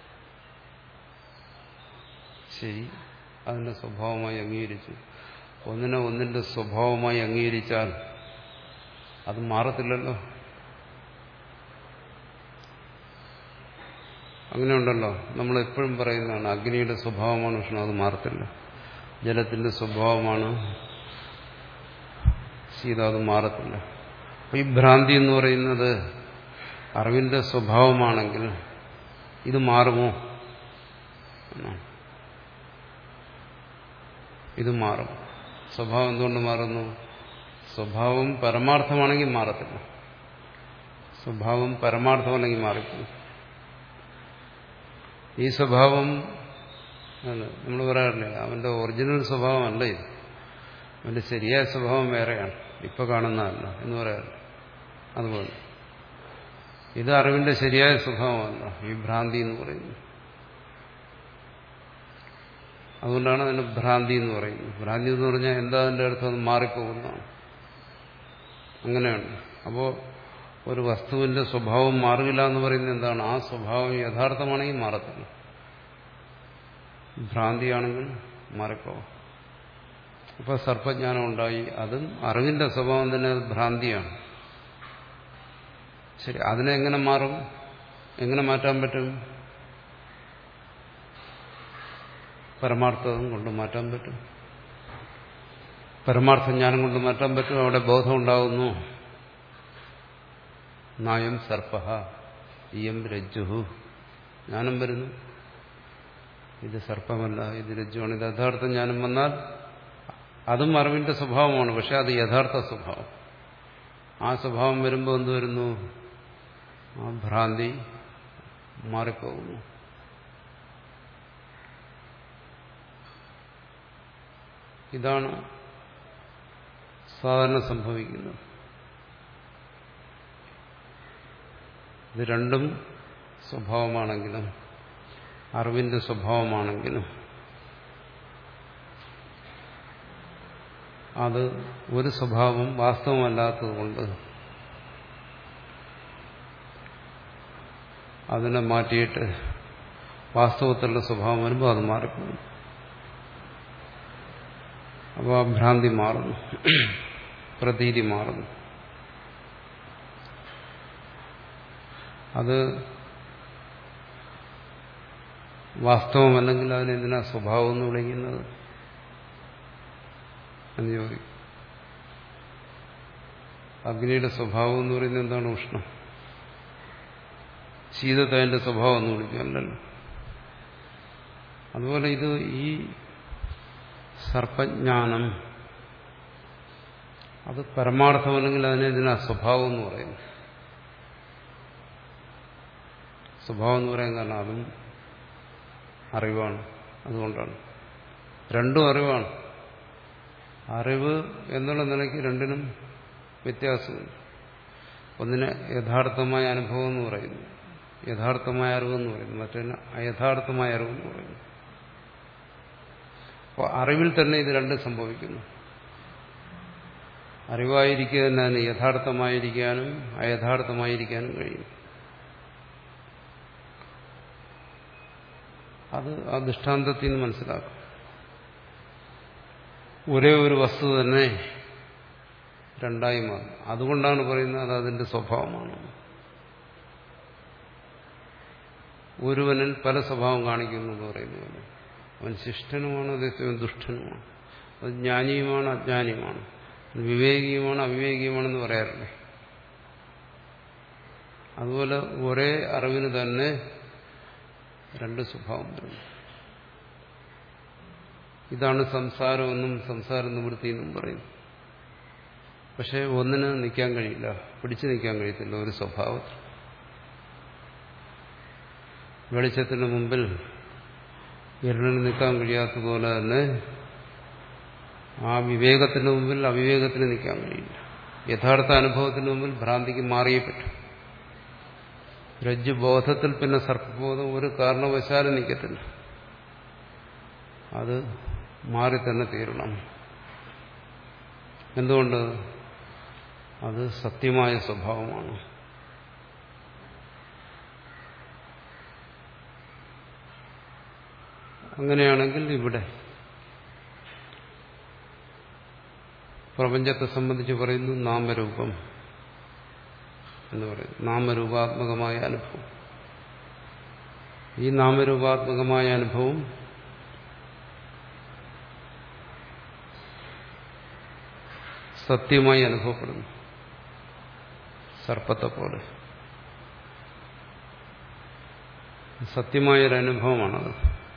ശരി അതിന്റെ സ്വഭാവമായി അംഗീകരിച്ചു ഒന്നിനെ ഒന്നിന്റെ സ്വഭാവമായി അംഗീകരിച്ചാൽ അത് മാറത്തില്ലല്ലോ അങ്ങനെയുണ്ടല്ലോ നമ്മൾ എപ്പോഴും പറയുന്നതാണ് അഗ്നിയുടെ സ്വഭാവമാണ് ഉഷ്ണം അത് മാറത്തില്ല ജലത്തിന്റെ സ്വഭാവമാണ് ശീതം അത് മാറത്തില്ല അപ്പൊ ഈ ഭ്രാന്തി എന്ന് പറയുന്നത് അറിവിന്റെ സ്വഭാവമാണെങ്കിൽ ഇത് മാറുമോ എന്നാണ് ഇത് മാറും സ്വഭാവം എന്തുകൊണ്ട് മാറുന്നു സ്വഭാവം പരമാർത്ഥമാണെങ്കിൽ മാറത്തില്ല സ്വഭാവം പരമാർത്ഥമല്ലെങ്കിൽ മാറിപ്പോകും ഈ സ്വഭാവം നമ്മൾ പറയാറില്ലേ അവന്റെ ഒറിജിനൽ സ്വഭാവമല്ല ഇത് അവന്റെ ശരിയായ സ്വഭാവം വേറെയാണ് ഇപ്പൊ കാണുന്നതല്ല എന്ന് പറയാറില്ല അതുപോലെ ഇത് അറിവിന്റെ ശരിയായ സ്വഭാവമല്ല ഈ ഭ്രാന്തി എന്ന് പറയുന്നത് അതുകൊണ്ടാണ് അതിന് ഭ്രാന്തി എന്ന് പറയുന്നത് ഭ്രാന്തി എന്ന് പറഞ്ഞാൽ എന്താ അതിൻ്റെ അർത്ഥം അത് മാറിപ്പോകുന്നതാണ് അങ്ങനെയാണ് അപ്പോൾ ഒരു വസ്തുവിന്റെ സ്വഭാവം മാറില്ല എന്ന് പറയുന്നത് എന്താണ് ആ സ്വഭാവം യഥാർത്ഥമാണെങ്കിൽ മാറത്തില്ല ഭ്രാന്തിയാണെങ്കിൽ മാറിപ്പോവാം അപ്പോൾ സർപ്പജ്ഞാനം ഉണ്ടായി അതും അറിവിന്റെ സ്വഭാവം തന്നെ അത് ഭ്രാന്തിയാണ് ശരി അതിനെ എങ്ങനെ മാറും എങ്ങനെ മാറ്റാൻ പറ്റും പരമാർത്ഥം കൊണ്ട് മാറ്റാൻ പറ്റും പരമാർത്ഥ ജ്ഞാനം കൊണ്ട് മാറ്റാൻ പറ്റും അവിടെ ബോധം ഉണ്ടാകുന്നു നായം സർപ്പ ഇയം രജ്ജുഹു ജ്ഞാനം വരുന്നു ഇത് സർപ്പമല്ല ഇത് രജ്ജുവാണ് ഇത് യഥാർത്ഥ ജ്ഞാനം വന്നാൽ അതും അറിവിന്റെ സ്വഭാവമാണ് പക്ഷെ അത് യഥാർത്ഥ സ്വഭാവം ആ സ്വഭാവം വരുമ്പോൾ എന്ത് വരുന്നു ആ ഭ്രാന്തി മാറിപ്പോകുന്നു ഇതാണ് സാധാരണ സംഭവിക്കുന്നത് ഇത് രണ്ടും സ്വഭാവമാണെങ്കിലും അറിവിന്റെ സ്വഭാവമാണെങ്കിലും അത് ഒരു സ്വഭാവം വാസ്തവമല്ലാത്തതുകൊണ്ട് അതിനെ മാറ്റിയിട്ട് വാസ്തവത്തിലുള്ള സ്വഭാവം വരുമ്പോൾ അത് മാറിപ്പോകും അപ്പോൾ ആ ഭ്രാന്തി മാറുന്നു പ്രതീതി മാറുന്നു അത് വാസ്തവമല്ലെങ്കിൽ അതിനെന്തിനാ സ്വഭാവം എന്ന് വിളിക്കുന്നത് എന്ന് ചോദിക്കും അഗ്നിയുടെ സ്വഭാവം എന്ന് പറയുന്നത് എന്താണ് ഉഷ്ണം ശീതത്തെ അതിന്റെ സ്വഭാവം എന്ന് വിളിക്കാമല്ലോ അതുപോലെ ഇത് ഈ സർപ്പജ്ഞാനം അത് പരമാർത്ഥമല്ലെങ്കിൽ അതിനെ ഇതിനാ സ്വഭാവം എന്ന് പറയുന്നു സ്വഭാവം എന്ന് പറയാൻ കാരണം അതും അറിവാണ് അതുകൊണ്ടാണ് രണ്ടും അറിവാണ് അറിവ് എന്നുള്ള നിലയ്ക്ക് രണ്ടിനും വ്യത്യാസമുണ്ട് ഒന്നിന് യഥാർത്ഥമായ അനുഭവം എന്ന് പറയുന്നു യഥാർത്ഥമായ അറിവെന്ന് പറയുന്നു മറ്റൊന്ന് അയഥാർത്ഥമായ അറിവെന്ന് പറയുന്നു അപ്പോൾ അറിവിൽ തന്നെ ഇത് രണ്ടും സംഭവിക്കുന്നു അറിവായിരിക്കുക തന്നെ യഥാർത്ഥമായിരിക്കാനും അയഥാർത്ഥമായിരിക്കാനും കഴിയും അത് ആ ദൃഷ്ടാന്തത്തിൽ നിന്ന് മനസ്സിലാക്കും ഒരേ ഒരു വസ്തു തന്നെ രണ്ടായി മാറും അതുകൊണ്ടാണ് പറയുന്നത് അത് അതിന്റെ സ്വഭാവമാണ് ഒരുവനിൽ പല സ്വഭാവം കാണിക്കുന്നു എന്ന് പറയുന്ന പോലെ അവൻ ശിഷ്ടനുമാണ് അതേസമയം ദുഷ്ടനുമാണ് അത് ജ്ഞാനിയുമാണ് അജ്ഞാനിയുമാണ് വിവേകിയുമാണ് അവിവേകിയുമാണെന്ന് പറയാറില്ലേ അതുപോലെ ഒരേ അറിവിന് തന്നെ രണ്ട് സ്വഭാവം വരുന്നു ഇതാണ് സംസാരമെന്നും സംസാര നിവൃത്തി എന്നും പറയുന്നു പക്ഷെ ഒന്നിന് നിൽക്കാൻ കഴിയില്ല പിടിച്ചു നിൽക്കാൻ കഴിയത്തില്ല ഒരു സ്വഭാവത്തിൽ വെളിച്ചത്തിന് മുമ്പിൽ ഇരുളിന് നിൽക്കാൻ കഴിയാത്തതുപോലെ തന്നെ ആ വിവേകത്തിന് മുമ്പിൽ അവിവേകത്തിന് നിൽക്കാൻ കഴിയില്ല യഥാർത്ഥ അനുഭവത്തിന് മുമ്പിൽ ഭ്രാന്തിക്ക് മാറിയേ പറ്റും രജ്ജുബോധത്തിൽ പിന്നെ സർപ്പബോധം ഒരു കാരണവശാലും നിൽക്കത്തില്ല അത് മാറി തന്നെ തീരണം എന്തുകൊണ്ട് അത് സത്യമായ സ്വഭാവമാണ് അങ്ങനെയാണെങ്കിൽ ഇവിടെ പ്രപഞ്ചത്തെ സംബന്ധിച്ച് പറയുന്നു നാമരൂപം എന്ന് പറയുന്നു നാമരൂപാത്മകമായ അനുഭവം ഈ നാമരൂപാത്മകമായ അനുഭവം സത്യമായി അനുഭവപ്പെടുന്നു സർപ്പത്തെ പോലെ സത്യമായൊരനുഭവമാണത്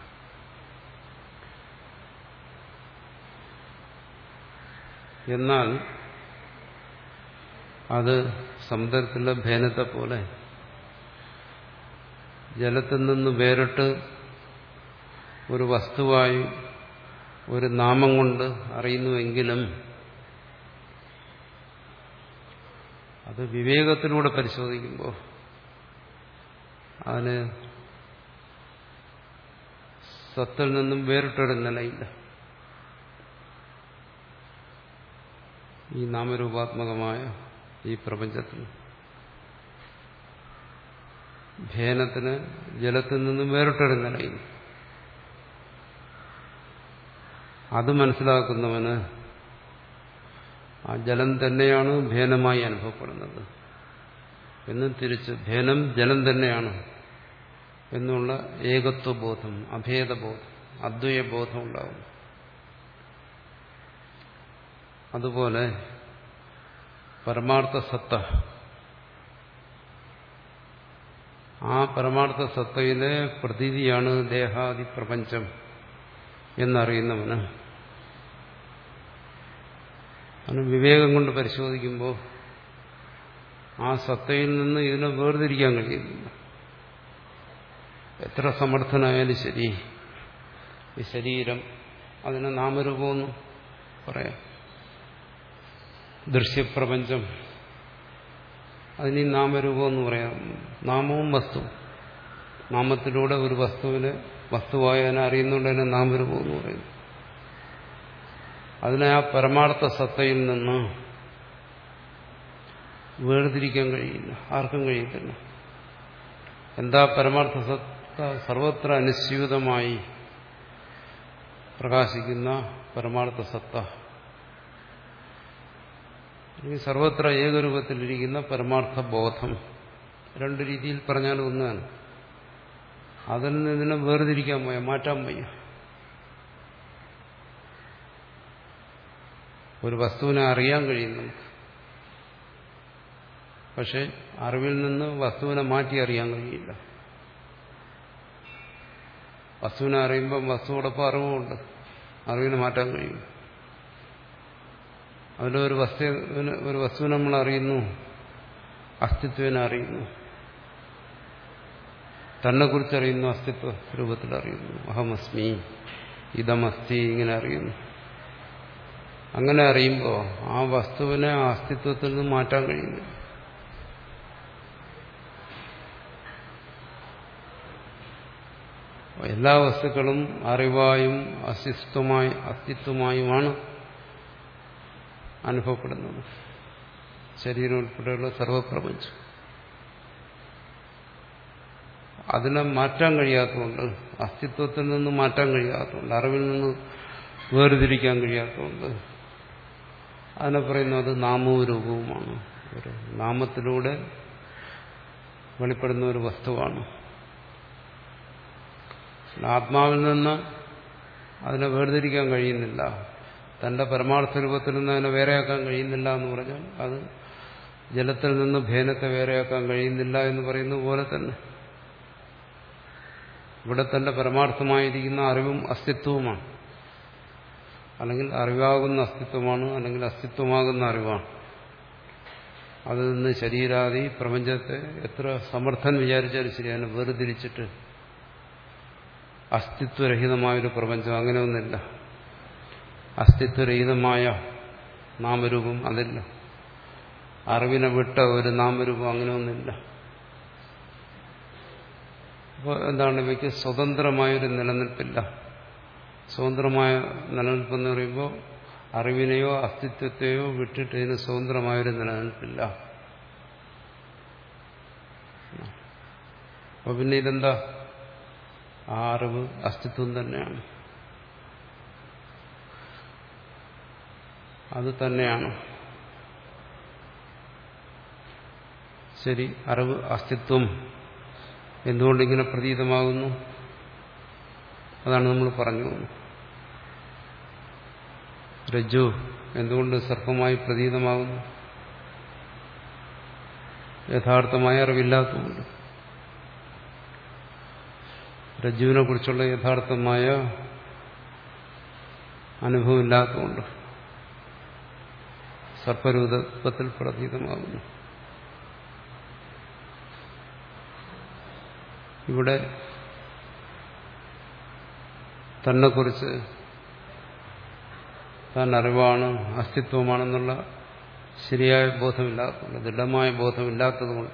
എന്നാൽ അത് സമുദ്രത്തിലെ ഭേനത്തെ പോലെ ജലത്തിൽ നിന്ന് വേറിട്ട് ഒരു വസ്തുവായി ഒരു നാമം കൊണ്ട് അറിയുന്നുവെങ്കിലും അത് വിവേകത്തിലൂടെ പരിശോധിക്കുമ്പോൾ അതിന് സത്തിൽ നിന്നും വേറിട്ടൊരു നിലയില്ല ഈ നാമരൂപാത്മകമായ ഈ പ്രപഞ്ചത്തിൽ ഭേനത്തിന് ജലത്തിൽ നിന്നും വേറിട്ടൊരു നിലയിൽ അത് മനസ്സിലാക്കുന്നവന് ആ ജലം തന്നെയാണ് ഭേനമായി അനുഭവപ്പെടുന്നത് എന്നും തിരിച്ച് ഭേനം ജലം തന്നെയാണ് എന്നുള്ള ഏകത്വബോധം അഭേദബോധം അദ്വൈബോധം ഉണ്ടാകും അതുപോലെ പരമാർത്ഥ സത്ത ആ പരമാർത്ഥ സത്തയിലെ പ്രതീതിയാണ് ദേഹാദി പ്രപഞ്ചം എന്നറിയുന്നവന് അവന് വിവേകം കൊണ്ട് പരിശോധിക്കുമ്പോൾ ആ സത്തയിൽ നിന്ന് ഇതിനെ വേർതിരിക്കാൻ കഴിയുന്നില്ല എത്ര സമർത്ഥനായാലും ശരി ഈ ശരീരം അതിനെ നാമരൂപമെന്ന് പറയാം ദൃശ്യപ്രപഞ്ചം അതിന് നാമരൂപം എന്ന് പറയാം നാമവും വസ്തു നാമത്തിലൂടെ ഒരു വസ്തുവിനെ വസ്തുവായി അതിനെ അറിയുന്നുകൊണ്ട് തന്നെ നാമരൂപം എന്ന് പറയുന്നു അതിനെ ആ പരമാർത്ഥ സത്തയിൽ നിന്ന് വേർതിരിക്കാൻ കഴിയില്ല ആർക്കും കഴിയത്തില്ല എന്താ പരമാർത്ഥ സത്ത സർവത്ര അനുസ്യൂതമായി പ്രകാശിക്കുന്ന പരമാർത്ഥ സത്ത അല്ലെങ്കിൽ സർവത്ര ഏകരൂപത്തിലിരിക്കുന്ന പരമാർത്ഥ ബോധം രണ്ട് രീതിയിൽ പറഞ്ഞാൽ ഒന്നാണ് അതിൽ നിന്ന് ഇതിനെ വേർതിരിക്കാൻ വയ്യ മാറ്റാൻ വയ്യ ഒരു വസ്തുവിനെ അറിയാൻ കഴിയും നമുക്ക് പക്ഷെ അറിവിൽ നിന്ന് വസ്തുവിനെ മാറ്റി അറിയാൻ കഴിയില്ല വസ്തുവിനെ അറിയുമ്പം വസ്തുവോടൊപ്പം അറിവുമുണ്ട് അറിവിനെ മാറ്റാൻ കഴിയും അതിലൊരു വസ്തുവിന് ഒരു വസ്തുവിനെ നമ്മൾ അറിയുന്നു അസ്തിത്വനെ അറിയുന്നു തന്നെ കുറിച്ച് അറിയുന്നു അസ്തിത്വ രൂപത്തിൽ അറിയുന്നു അഹമസ്മി ഇതമസ്തി ഇങ്ങനെ അറിയുന്നു അങ്ങനെ അറിയുമ്പോൾ ആ വസ്തുവിനെ ആ അസ്തിത്വത്തിൽ നിന്ന് മാറ്റാൻ കഴിയുന്നു എല്ലാ വസ്തുക്കളും അറിവായും അസ്തിത്വമായി അസ്തിത്വമായുമാണ് അനുഭവപ്പെടുന്നത് ശരീരം ഉൾപ്പെടെയുള്ള സർവപ്രപഞ്ചം അതിനെ മാറ്റാൻ കഴിയാത്തതുകൊണ്ട് അസ്തിത്വത്തിൽ നിന്ന് മാറ്റാൻ കഴിയാത്തതുകൊണ്ട് അറിവിൽ നിന്ന് വേർതിരിക്കാൻ കഴിയാത്തതുകൊണ്ട് അതിനെ പറയുന്നു അത് നാമവും രൂപവുമാണ് ഒരു നാമത്തിലൂടെ വെളിപ്പെടുന്ന ഒരു വസ്തുവാണ് ആത്മാവിൽ നിന്ന് അതിനെ വേർതിരിക്കാൻ കഴിയുന്നില്ല തന്റെ പരമാർത്ഥ രൂപത്തിൽ നിന്ന് അതിനെ വേറെയാക്കാൻ കഴിയുന്നില്ല എന്ന് പറഞ്ഞാൽ അത് ജലത്തിൽ നിന്ന് ഭേനത്തെ വേറെയാക്കാൻ കഴിയുന്നില്ല എന്ന് പറയുന്നത് പോലെ തന്നെ ഇവിടെ തന്റെ പരമാർത്ഥമായിരിക്കുന്ന അറിവും അസ്തിത്വവുമാണ് അല്ലെങ്കിൽ അറിവാകുന്ന അസ്തിത്വമാണ് അല്ലെങ്കിൽ അസ്തിത്വമാകുന്ന അറിവാണ് അതിൽ നിന്ന് ശരീരാദി പ്രപഞ്ചത്തെ എത്ര സമർത്ഥൻ വിചാരിച്ചാലും ശരി അതിനെ വേർതിരിച്ചിട്ട് അസ്തിത്വരഹിതമായൊരു പ്രപഞ്ചം അങ്ങനെ ഒന്നില്ല അസ്തിത്വരഹിതമായ നാമരൂപം അതില്ല അറിവിനെ വിട്ട ഒരു നാമരൂപം അങ്ങനെ ഒന്നില്ല അപ്പോൾ എന്താണ് ഇവയ്ക്ക് സ്വതന്ത്രമായൊരു നിലനിൽപ്പില്ല സ്വതന്ത്രമായ നിലനിൽപ്പെന്ന് പറയുമ്പോൾ അറിവിനെയോ അസ്തിത്വത്തെയോ വിട്ടിട്ട് ഇതിന് സ്വതന്ത്രമായൊരു നിലനിൽപ്പില്ല അപ്പൊ പിന്നെ ഇതെന്താ ആ അറിവ് അസ്തിത്വം തന്നെയാണ് അത് തന്നെയാണ് ശരി അറിവ് അസ്തിത്വം എന്തുകൊണ്ടിങ്ങനെ പ്രതീതമാകുന്നു അതാണ് നമ്മൾ പറഞ്ഞു രജ്ജു എന്തുകൊണ്ട് സർപ്പമായി പ്രതീതമാകുന്നു യഥാർത്ഥമായ അറിവില്ലാത്തതുകൊണ്ട് രജ്ജുവിനെ കുറിച്ചുള്ള യഥാർത്ഥമായ അനുഭവമില്ലാത്തതുകൊണ്ട് സർപ്പരൂപത്തിൽ പ്രതീതമാകുന്നു ഇവിടെ തന്നെക്കുറിച്ച് താൻ അറിവാണ് അസ്തിത്വമാണെന്നുള്ള ശരിയായ ബോധമില്ലാത്തതുകൊണ്ട് ദൃഢമായ ബോധമില്ലാത്തതുകൊണ്ട്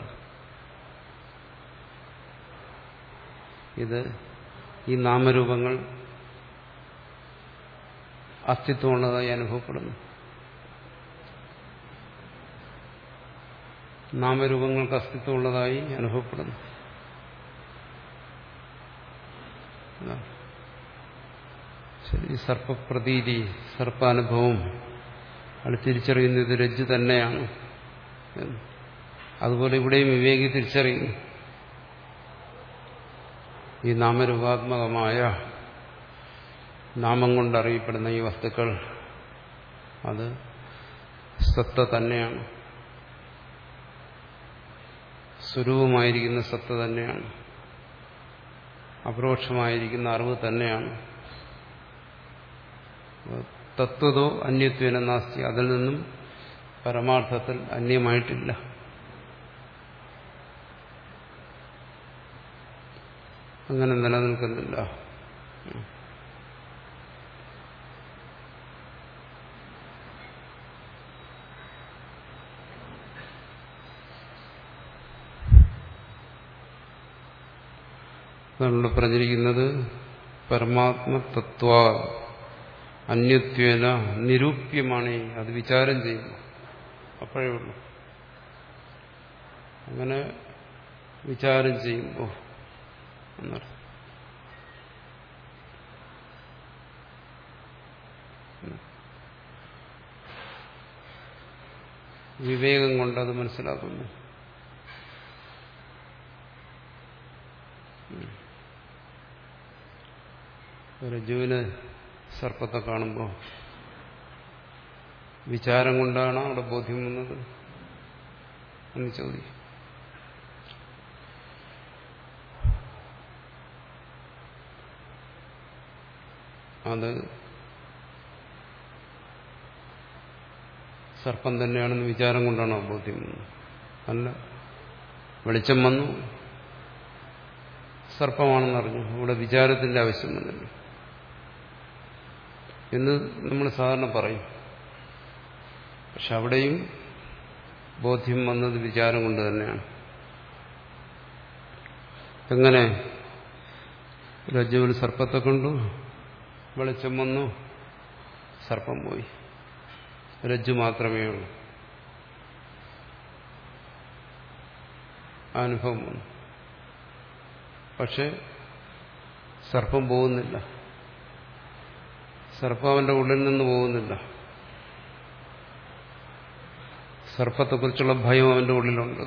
ഇത് ഈ നാമരൂപങ്ങൾ അസ്തിത്വമുള്ളതായി അനുഭവപ്പെടുന്നു നാമരൂപങ്ങൾക്ക് അസ്തിത്വമുള്ളതായി അനുഭവപ്പെടുന്നു ശരി സർപ്പപ്രതീതി സർപ്പാനുഭവം അത് തിരിച്ചറിയുന്നത് രജ്ജു തന്നെയാണ് അതുപോലെ ഇവിടെയും വിവേകി തിരിച്ചറിയുന്നു ഈ നാമരൂപാത്മകമായ നാമം കൊണ്ടറിയപ്പെടുന്ന ഈ വസ്തുക്കൾ അത് സത്ത തന്നെയാണ് സ്വരൂപമായിരിക്കുന്ന സത്ത തന്നെയാണ് അപരോക്ഷമായിരിക്കുന്ന അറിവ് തന്നെയാണ് തത്വതോ അന്യത്വേന നാസ്തി അതിൽ നിന്നും പരമാർത്ഥത്തിൽ അന്യമായിട്ടില്ല അങ്ങനെ നിലനിൽക്കുന്നില്ല നമ്മളിവിടെ പറഞ്ഞിരിക്കുന്നത് പരമാത്മതത്വ അന്യത്വേന നിരൂപ്യമാണ് അത് വിചാരം ചെയ്യുന്നു അപ്പോഴേ ഉള്ളൂ അങ്ങനെ വിചാരം ചെയ്യുമ്പോൾ എന്നർത്ഥം വിവേകം കൊണ്ട് അത് മനസ്സിലാക്കുന്നു രജുവിന് സർപ്പത്തെ കാണുമ്പോൾ വിചാരം കൊണ്ടാണ് അവിടെ ബോധ്യം വന്നത് എന്ന് ചോദിക്കും അത് സർപ്പം തന്നെയാണെന്ന് വിചാരം കൊണ്ടാണ് ബോധ്യം വന്നത് അല്ല വെളിച്ചം വന്നു സർപ്പമാണെന്നറിഞ്ഞു ഇവിടെ വിചാരത്തിന്റെ ആവശ്യം വന്നില്ല എന്ന് നമ്മൾ സാധാരണ പറയും പക്ഷെ അവിടെയും ബോധ്യം വന്നത് വിചാരം കൊണ്ട് തന്നെയാണ് എങ്ങനെ രജ്ജുവിൽ സർപ്പത്തെ കൊണ്ടു വെളിച്ചം വന്നു സർപ്പം പോയി രജ്ജു മാത്രമേ ഉള്ളൂ അനുഭവം വന്നു പക്ഷെ സർപ്പം പോകുന്നില്ല സർപ്പം അവന്റെ ഉള്ളിൽ നിന്ന് പോകുന്നില്ല സർപ്പത്തെക്കുറിച്ചുള്ള ഭയം അവന്റെ ഉള്ളിലുണ്ട്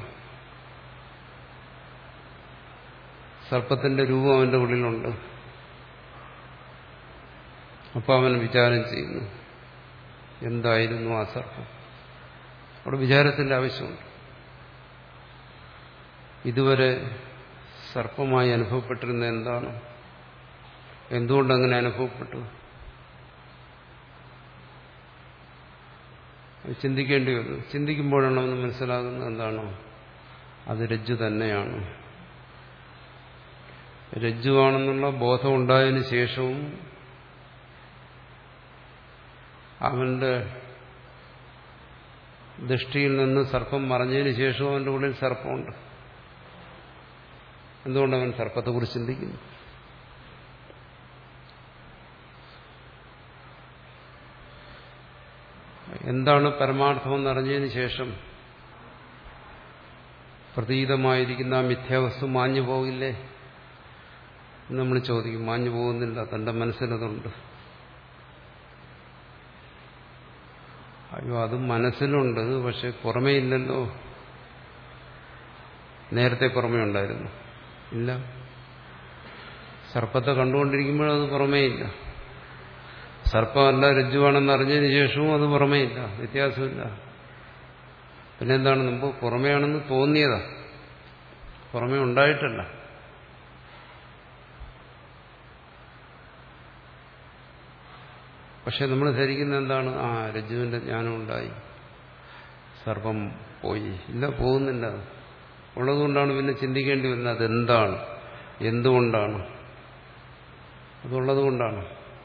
സർപ്പത്തിന്റെ രൂപം അവന്റെ ഉള്ളിലുണ്ട് അപ്പോൾ അവൻ വിചാരം ചെയ്യുന്നു എന്തായിരുന്നു ആ സർപ്പം അവിടെ വിചാരത്തിന്റെ ആവശ്യമുണ്ട് ഇതുവരെ സർപ്പമായി അനുഭവപ്പെട്ടിരുന്ന എന്താണ് എന്തുകൊണ്ടങ്ങനെ അനുഭവപ്പെട്ടു ചിന്തിക്കേണ്ടി വരും ചിന്തിക്കുമ്പോഴാണ് അവന് മനസ്സിലാകുന്നത് എന്താണോ അത് രജ്ജു തന്നെയാണ് രജ്ജുവാണെന്നുള്ള ബോധം ഉണ്ടായതിനു ശേഷവും അവന്റെ ദൃഷ്ടിയിൽ നിന്ന് സർപ്പം മറഞ്ഞതിന് ശേഷവും അവന്റെ ഉള്ളിൽ സർപ്പമുണ്ട് എന്തുകൊണ്ട് അവൻ സർപ്പത്തെക്കുറിച്ച് ചിന്തിക്കുന്നു എന്താണ് പരമാർത്ഥമെന്ന് അറിഞ്ഞതിന് ശേഷം പ്രതീതമായിരിക്കുന്ന ആ മിഥ്യാവസ്തു മാഞ്ഞു പോകില്ലേ നമ്മൾ ചോദിക്കും മാഞ്ഞു പോകുന്നില്ല തന്റെ മനസ്സിലതുണ്ട് അയ്യോ അത് മനസ്സിലുണ്ട് പക്ഷെ പുറമേ ഇല്ലല്ലോ നേരത്തെ പുറമേ ഉണ്ടായിരുന്നു ഇല്ല സർപ്പത്തെ കണ്ടുകൊണ്ടിരിക്കുമ്പോഴും അത് പുറമേ ഇല്ല സർപ്പമല്ല രജ്ജുവാണെന്ന് അറിഞ്ഞതിന് ശേഷവും അത് പുറമേ ഇല്ല വ്യത്യാസമില്ല പിന്നെന്താണ് മുമ്പ് പുറമേയാണെന്ന് തോന്നിയതാ പുറമേ ഉണ്ടായിട്ടല്ല പക്ഷെ നമ്മൾ ധരിക്കുന്ന എന്താണ് ആ രജ്ജുവിന്റെ ജ്ഞാനം ഉണ്ടായി സർപ്പം പോയി ഇല്ല പോകുന്നില്ല ഉള്ളതുകൊണ്ടാണ് പിന്നെ ചിന്തിക്കേണ്ടി വരുന്നത് അതെന്താണ് എന്തുകൊണ്ടാണ് അതുള്ളത് കൊണ്ടാണ്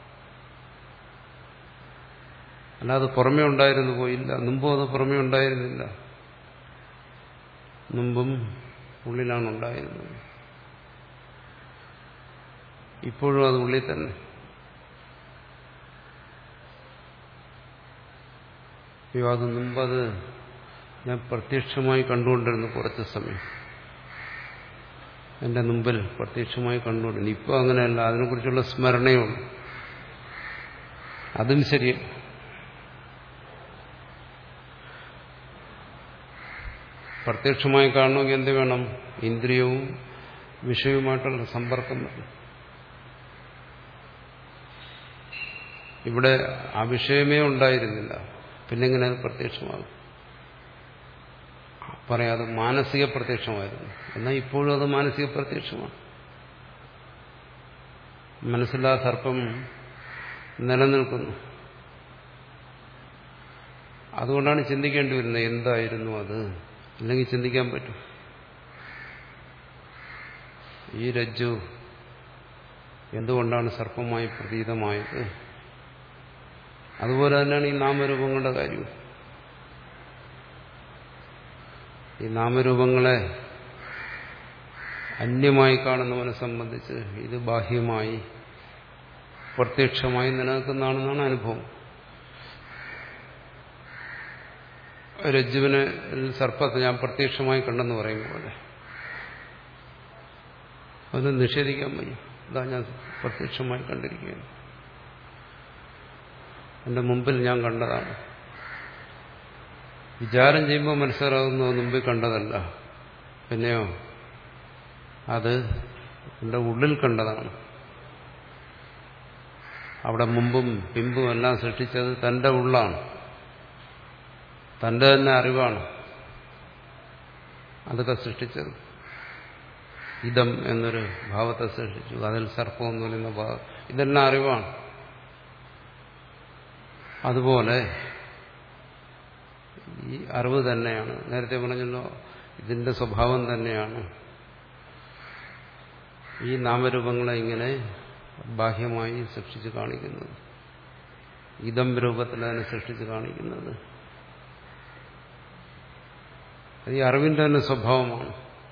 അല്ലാതെ പുറമേ ഉണ്ടായിരുന്നു പോയില്ല മുമ്പും അത് പുറമേ ഉണ്ടായിരുന്നില്ല മുമ്പും ഉള്ളിലാണ് ഉണ്ടായിരുന്നത് ഇപ്പോഴും അത് ഉള്ളിൽ തന്നെ അയ്യോ അത് മുമ്പത് ഞാൻ പ്രത്യക്ഷമായി കണ്ടുകൊണ്ടിരുന്നു കുറച്ച് സമയം എന്റെ മുമ്പിൽ പ്രത്യക്ഷമായി കണ്ടുകൊണ്ടിരുന്നു ഇപ്പോൾ അങ്ങനെയല്ല അതിനെക്കുറിച്ചുള്ള സ്മരണയുള്ളൂ അതും ശരിയല്ല പ്രത്യക്ഷമായി കാണണമെങ്കിൽ എന്ത് വേണം ഇന്ദ്രിയവും വിഷയവുമായിട്ടുള്ള സമ്പർക്കം വേണം ഇവിടെ ആ വിഷയമേ ഉണ്ടായിരുന്നില്ല പിന്നെങ്ങനെ അത് പ്രത്യക്ഷമാകും പറയാതെ മാനസിക പ്രത്യക്ഷമായിരുന്നു എന്നാൽ ഇപ്പോഴും അത് മാനസിക പ്രത്യക്ഷമാണ് മനസ്സിലാ സർപ്പം നിലനിൽക്കുന്നു അതുകൊണ്ടാണ് ചിന്തിക്കേണ്ടി വരുന്നത് എന്തായിരുന്നു അത് അല്ലെങ്കിൽ ചിന്തിക്കാൻ പറ്റും ഈ രജ്ജു എന്തുകൊണ്ടാണ് സർപ്പമായി പ്രതീതമായത് അതുപോലെ തന്നെയാണ് ഈ നാമരൂപങ്ങളുടെ കാര്യം ഈ നാമരൂപങ്ങളെ അന്യമായി കാണുന്നവനെ സംബന്ധിച്ച് ഇത് ബാഹ്യമായി പ്രത്യക്ഷമായി നിലനിൽക്കുന്നതാണെന്നാണ് അനുഭവം രജ്ജുവിനെ സർപ്പത്തെ ഞാൻ പ്രത്യക്ഷമായി കണ്ടെന്ന് പറയും പോലെ അത് നിഷേധിക്കാൻ വയ്യ ഇതാ ഞാൻ പ്രത്യക്ഷമായി കണ്ടിരിക്കുകയാണ് എന്റെ മുമ്പിൽ ഞാൻ കണ്ടതാണ് വിചാരം ചെയ്യുമ്പോൾ മനസ്സിലാകുന്നത് മുമ്പിൽ കണ്ടതല്ല പിന്നെയോ അത് എന്റെ ഉള്ളിൽ കണ്ടതാണ് അവിടെ മുമ്പും പിമ്പും എല്ലാം സൃഷ്ടിച്ചത് തന്റെ ഉള്ളാണ് തന്റെ തന്നെ അറിവാണ് അതൊക്കെ സൃഷ്ടിച്ചത് ഇതം എന്നൊരു ഭാവത്തെ സൃഷ്ടിച്ചു അതിൽ സർപ്പം എന്ന് പറയുന്ന ഭാവം ഇതെല്ലാം അറിവാണ് അതുപോലെ ഈ അറിവ് തന്നെയാണ് നേരത്തെ പറഞ്ഞല്ലോ ഇതിന്റെ സ്വഭാവം തന്നെയാണ് ഈ നാമരൂപങ്ങളെ ഇങ്ങനെ ബാഹ്യമായി സൃഷ്ടിച്ച് കാണിക്കുന്നത് ഇതം രൂപത്തിൽ അതിനെ സൃഷ്ടിച്ച് കാണിക്കുന്നത് ഈ അറിവിന്റെ തന്നെ സ്വഭാവമാണ്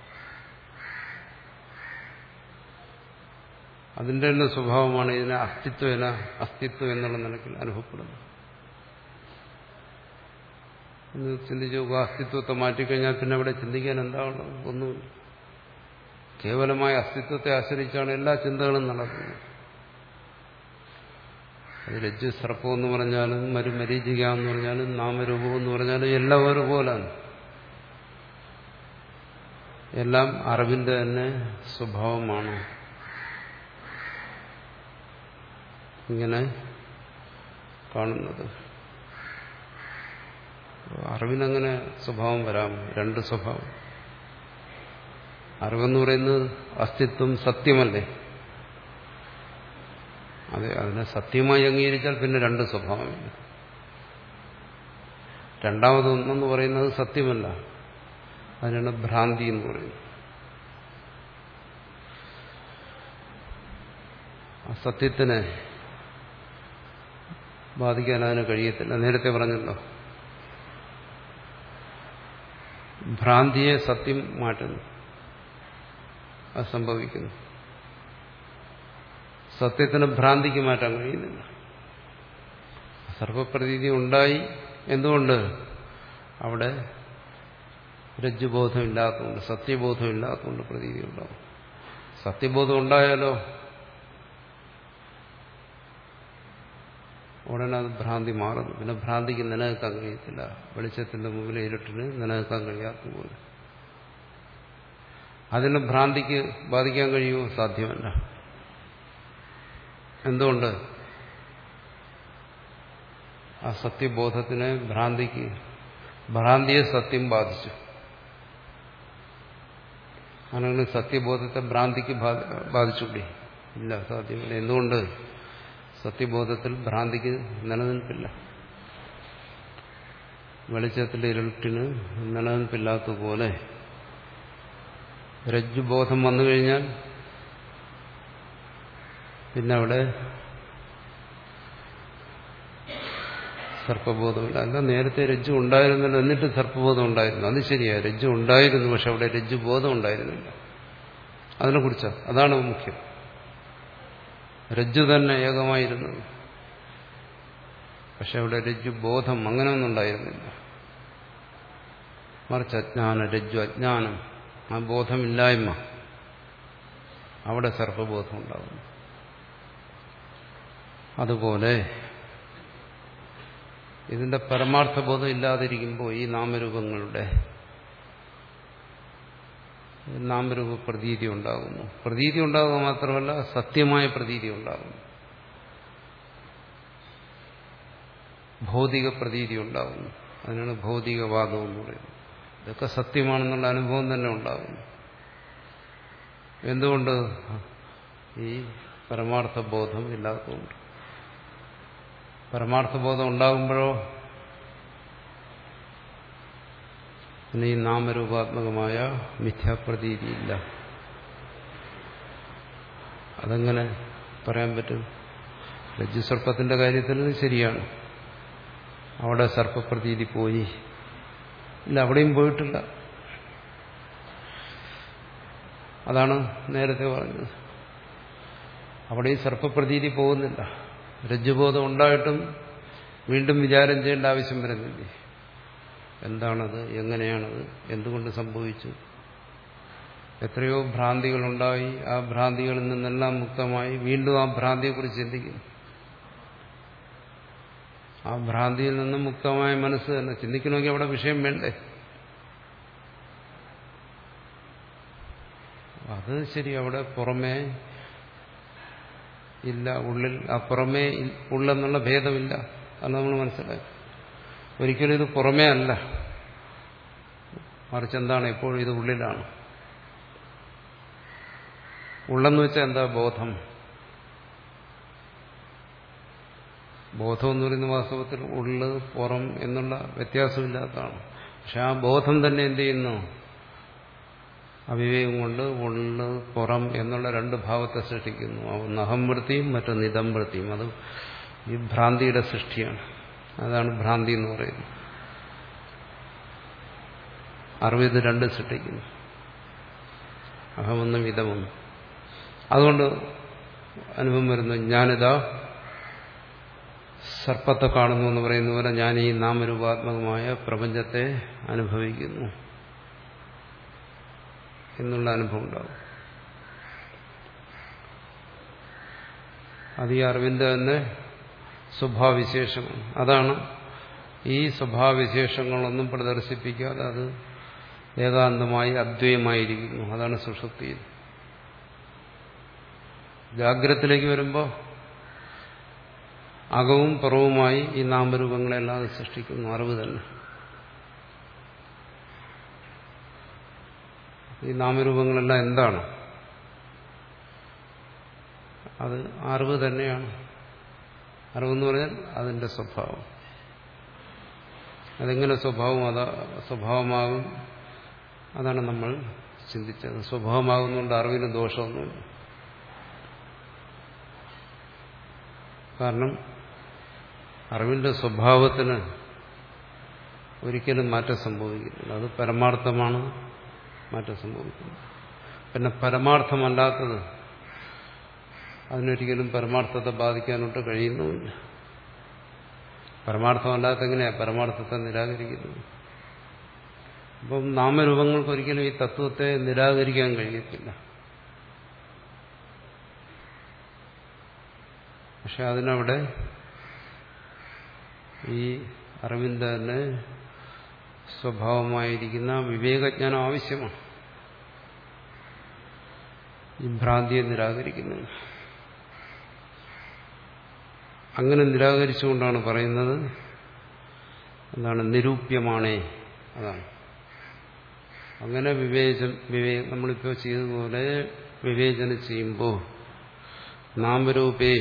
അതിന്റെ തന്നെ സ്വഭാവമാണ് ഇതിനെ അസ്തിത്വന അസ്തിത്വം എന്നുള്ള നിലയ്ക്ക് അനുഭവപ്പെടുന്നത് എന്ന് ചിന്തിച്ചു നോക്കുക അസ്തിത്വത്തെ മാറ്റിക്കഴിഞ്ഞാൽ പിന്നെ അവിടെ ചിന്തിക്കാൻ എന്താ ഉള്ളത് ഒന്നുമില്ല കേവലമായ അസ്തിത്വത്തെ ആശ്രയിച്ചാണ് എല്ലാ ചിന്തകളും നടക്കുന്നത് അത് രജ്ജു സർപ്പം എന്ന് പറഞ്ഞാലും മരു മരീചിക എന്ന് പറഞ്ഞാലും നാമരൂപം എന്ന് പറഞ്ഞാലും എല്ലാം ഒരുപോലാണ് എല്ലാം അറിവിന്റെ തന്നെ സ്വഭാവമാണ് ഇങ്ങനെ കാണുന്നത് അറിവിനങ്ങനെ സ്വഭാവം വരാം രണ്ട് സ്വഭാവം അറിവെന്ന് പറയുന്നത് അസ്തിത്വം സത്യമല്ലേ അതെ അതിനെ സത്യമായി അംഗീകരിച്ചാൽ പിന്നെ രണ്ട് സ്വഭാവമില്ല രണ്ടാമത് ഒന്നെന്ന് പറയുന്നത് സത്യമല്ല അതിനാണ് ഭ്രാന്തി എന്ന് പറയുന്നത് ആ സത്യത്തിനെ ബാധിക്കാൻ അതിന് കഴിയത്തില്ല നേരത്തെ പറഞ്ഞല്ലോ ഭ്രാന്തിയെ സത്യം മാറ്റുന്നു അത് സംഭവിക്കുന്നു സത്യത്തിന് ഭ്രാന്തിക്ക് മാറ്റാൻ കഴിയുന്നില്ല സർവപ്രതീതി ഉണ്ടായി എന്തുകൊണ്ട് അവിടെ രജ്ജുബോധം ഇല്ലാത്തതുകൊണ്ട് സത്യബോധം ഇല്ലാത്തതുകൊണ്ട് പ്രതീതി ഉണ്ടാവും സത്യബോധം ഉണ്ടായാലോ ഉടനെ അത് ഭ്രാന്തി മാറുന്നു പിന്നെ ഭ്രാന്തിക്ക് നിലനിൽക്കാൻ കഴിയത്തില്ല വെളിച്ചത്തിന്റെ മുമ്പിൽ ഇരുട്ടിന് നിലനിൽക്കാൻ കഴിയാത്ത പോലെ അതിന് ഭ്രാന്തിക്ക് ബാധിക്കാൻ കഴിയുമോ സാധ്യമല്ല എന്തുകൊണ്ട് ആ സത്യബോധത്തിന് ഭ്രാന്തിക്ക് ഭ്രാന്തിയെ സത്യം ബാധിച്ചു അങ്ങനെ സത്യബോധത്തെ ഭ്രാന്തിക്ക് ബാധിച്ചുകൂടി ഇല്ല സാധ്യമല്ല എന്തുകൊണ്ട് സത്യബോധത്തിൽ ഭ്രാന്തിക്ക് നിലനിൽപ്പില്ല വെളിച്ചത്തിലെ ഇരുട്ടിന് നിലനിൽപ്പില്ലാത്തതുപോലെ രജ്ജുബോധം വന്നു കഴിഞ്ഞാൽ പിന്നെ അവിടെ സർപ്പബോധമില്ല അല്ല നേരത്തെ രജ്ജു ഉണ്ടായിരുന്നല്ലോ എന്നിട്ട് സർപ്പബോധം ഉണ്ടായിരുന്നു അത് ശരിയാ രജ്ജു ഉണ്ടായിരുന്നു പക്ഷെ അവിടെ രജ്ജുബോധം ഉണ്ടായിരുന്നില്ല അതിനെക്കുറിച്ചാ അതാണ് മുഖ്യം രജ്ജു തന്നെ ഏകമായിരുന്നു പക്ഷെ അവിടെ രജ്ജുബോധം അങ്ങനെയൊന്നും ഉണ്ടായിരുന്നില്ല മറിച്ച് അജ്ഞാനം രജ്ജു അജ്ഞാനം ആ ബോധമില്ലായ്മ അവിടെ സർപ്പബോധം ഉണ്ടാകുന്നു അതുപോലെ ഇതിന്റെ പരമാർത്ഥബോധം ഇല്ലാതിരിക്കുമ്പോൾ ഈ നാമരൂപങ്ങളുടെ നാമരൂപ പ്രതീതി ഉണ്ടാകുന്നു പ്രതീതി ഉണ്ടാകുക മാത്രമല്ല സത്യമായ പ്രതീതി ഉണ്ടാകുന്നു ഭൗതിക പ്രതീതി ഉണ്ടാകുന്നു അതിനാണ് ഭൗതികവാദം എന്ന് പറയുന്നത് ഇതൊക്കെ സത്യമാണെന്നുള്ള അനുഭവം തന്നെ ഉണ്ടാകുന്നു എന്തുകൊണ്ട് ഈ പരമാർത്ഥ ബോധം ഇല്ലാത്തതുകൊണ്ട് പരമാർത്ഥബോധം ഉണ്ടാകുമ്പോഴോ പിന്നെ ഈ നാമരൂപാത്മകമായ മിഥ്യാപ്രതീതിയില്ല അതെങ്ങനെ പറയാൻ പറ്റും രജ്ജുസർപ്പത്തിന്റെ കാര്യത്തിൽ ശരിയാണ് അവിടെ സർപ്പപ്രതീതി പോയി ഇല്ല അവിടെയും പോയിട്ടില്ല അതാണ് നേരത്തെ പറഞ്ഞത് അവിടെയും സർപ്പപ്രതീതി പോകുന്നില്ല രജ്ജുബോധം ഉണ്ടായിട്ടും വീണ്ടും വിചാരം ചെയ്യേണ്ട ആവശ്യം വരുന്നില്ലേ എന്താണത് എങ്ങനെയാണത് എന്തുകൊണ്ട് സംഭവിച്ചു എത്രയോ ഭ്രാന്തികളുണ്ടായി ആ ഭ്രാന്തികളിൽ നിന്നെല്ലാം മുക്തമായി വീണ്ടും ആ ഭ്രാന്തിയെക്കുറിച്ച് ചിന്തിക്കുന്നു ആ ഭ്രാന്തിയിൽ നിന്നും മുക്തമായ മനസ്സ് തന്നെ ചിന്തിക്കണമെങ്കിൽ അവിടെ വിഷയം വേണ്ടേ അത് ശരി അവിടെ പുറമേ ഇല്ല ഉള്ളിൽ ആ പുറമേ ഉള്ളെന്നുള്ള ഭേദമില്ല അത് നമ്മൾ മനസ്സിലാക്കി ഒരിക്കലും ഇത് പുറമേ അല്ല മറിച്ച് എന്താണ് എപ്പോഴും ഇത് ഉള്ളിലാണ് ഉള്ളെന്ന് വെച്ചാൽ എന്താ ബോധം ബോധം എന്ന് പറയുന്ന വാസ്തവത്തിൽ ഉള്ള് പുറം എന്നുള്ള വ്യത്യാസമില്ലാത്തതാണ് പക്ഷെ ആ ബോധം തന്നെ എന്ത് ചെയ്യുന്നു അവിവേകം കൊണ്ട് ഉള്ള് പുറം എന്നുള്ള രണ്ട് ഭാവത്തെ സൃഷ്ടിക്കുന്നു ഒന്ന് അഹംവൃത്തിയും മറ്റൊന്ന് നിതംവൃത്തിയും അത് ഈ ഭ്രാന്തിയുടെ സൃഷ്ടിയാണ് അതാണ് ഭ്രാന്തി എന്ന് പറയുന്നത് അറിവിത് രണ്ട് സൃഷ്ടിക്കുന്നു അഹമെന്നും ഇതമെന്നും അതുകൊണ്ട് അനുഭവം വരുന്നു ഞാനിതാ സർപ്പത്തെ കാണുന്നു എന്ന് പറയുന്ന പോലെ ഞാൻ ഈ നാമരൂപാത്മകമായ പ്രപഞ്ചത്തെ അനുഭവിക്കുന്നു എന്നുള്ള അനുഭവം ഉണ്ടാകും അത് ഈ അറിവിന്റെ തന്നെ സ്വഭാവവിശേഷമാണ് അതാണ് ഈ സ്വഭാവവിശേഷങ്ങളൊന്നും പ്രദർശിപ്പിക്കാതെ അത് ഏകാന്തമായി അദ്വൈമായിരിക്കുന്നു അതാണ് സുഷുപ്തിയിൽ ജാഗ്രതത്തിലേക്ക് വരുമ്പോൾ അകവും പുറവുമായി ഈ നാമരൂപങ്ങളെല്ലാം സൃഷ്ടിക്കുന്നു അറിവ് തന്നെ ഈ നാമരൂപങ്ങളെല്ലാം എന്താണ് അത് അറിവ് തന്നെയാണ് അറിവെന്ന് പറഞ്ഞാൽ അതിന്റെ സ്വഭാവം അതെങ്ങനെ സ്വഭാവം അതാ സ്വഭാവമാകും അതാണ് നമ്മൾ ചിന്തിച്ചത് സ്വഭാവമാകുന്നതുകൊണ്ട് അറിവിന് ദോഷമൊന്നുമില്ല കാരണം അറിവിന്റെ സ്വഭാവത്തിന് ഒരിക്കലും മാറ്റം സംഭവിക്കുന്നില്ല അത് പരമാർത്ഥമാണ് മാറ്റം സംഭവിക്കുന്നത് പിന്നെ പരമാർത്ഥമല്ലാത്തത് അതിനൊരിക്കലും പരമാർത്ഥത്തെ ബാധിക്കാനോട്ട് കഴിയുന്നുമില്ല പരമാർത്ഥമല്ലാത്ത എങ്ങനെയാ പരമാർത്ഥത്തെ നിരാകരിക്കുന്നത് അപ്പം നാമരൂപങ്ങൾക്ക് ഒരിക്കലും ഈ തത്വത്തെ നിരാകരിക്കാൻ കഴിയത്തില്ല പക്ഷെ അതിനവിടെ ഈ അറിവിന്റെ തന്നെ സ്വഭാവമായിരിക്കുന്ന വിവേകജ്ഞാനം ആവശ്യമാണ് ഈ ഭ്രാന്തിയെ നിരാകരിക്കുന്നു അങ്ങനെ നിരാകരിച്ചുകൊണ്ടാണ് പറയുന്നത് എന്താണ് നിരൂപ്യമാണേ അതാണ് അങ്ങനെ വിവേചന വിവേ നമ്മളിപ്പോൾ ചെയ്തതുപോലെ വിവേചനം ചെയ്യുമ്പോൾ നാമരൂപേ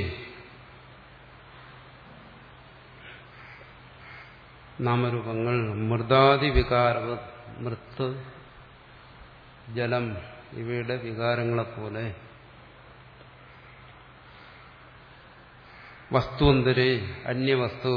നാമരൂപങ്ങൾ മൃദാതി വികാരവ മൃത്ത് ജലം ഇവയുടെ വികാരങ്ങളെപ്പോലെ വസ്തുവന്തരെ അന്യവസ്തു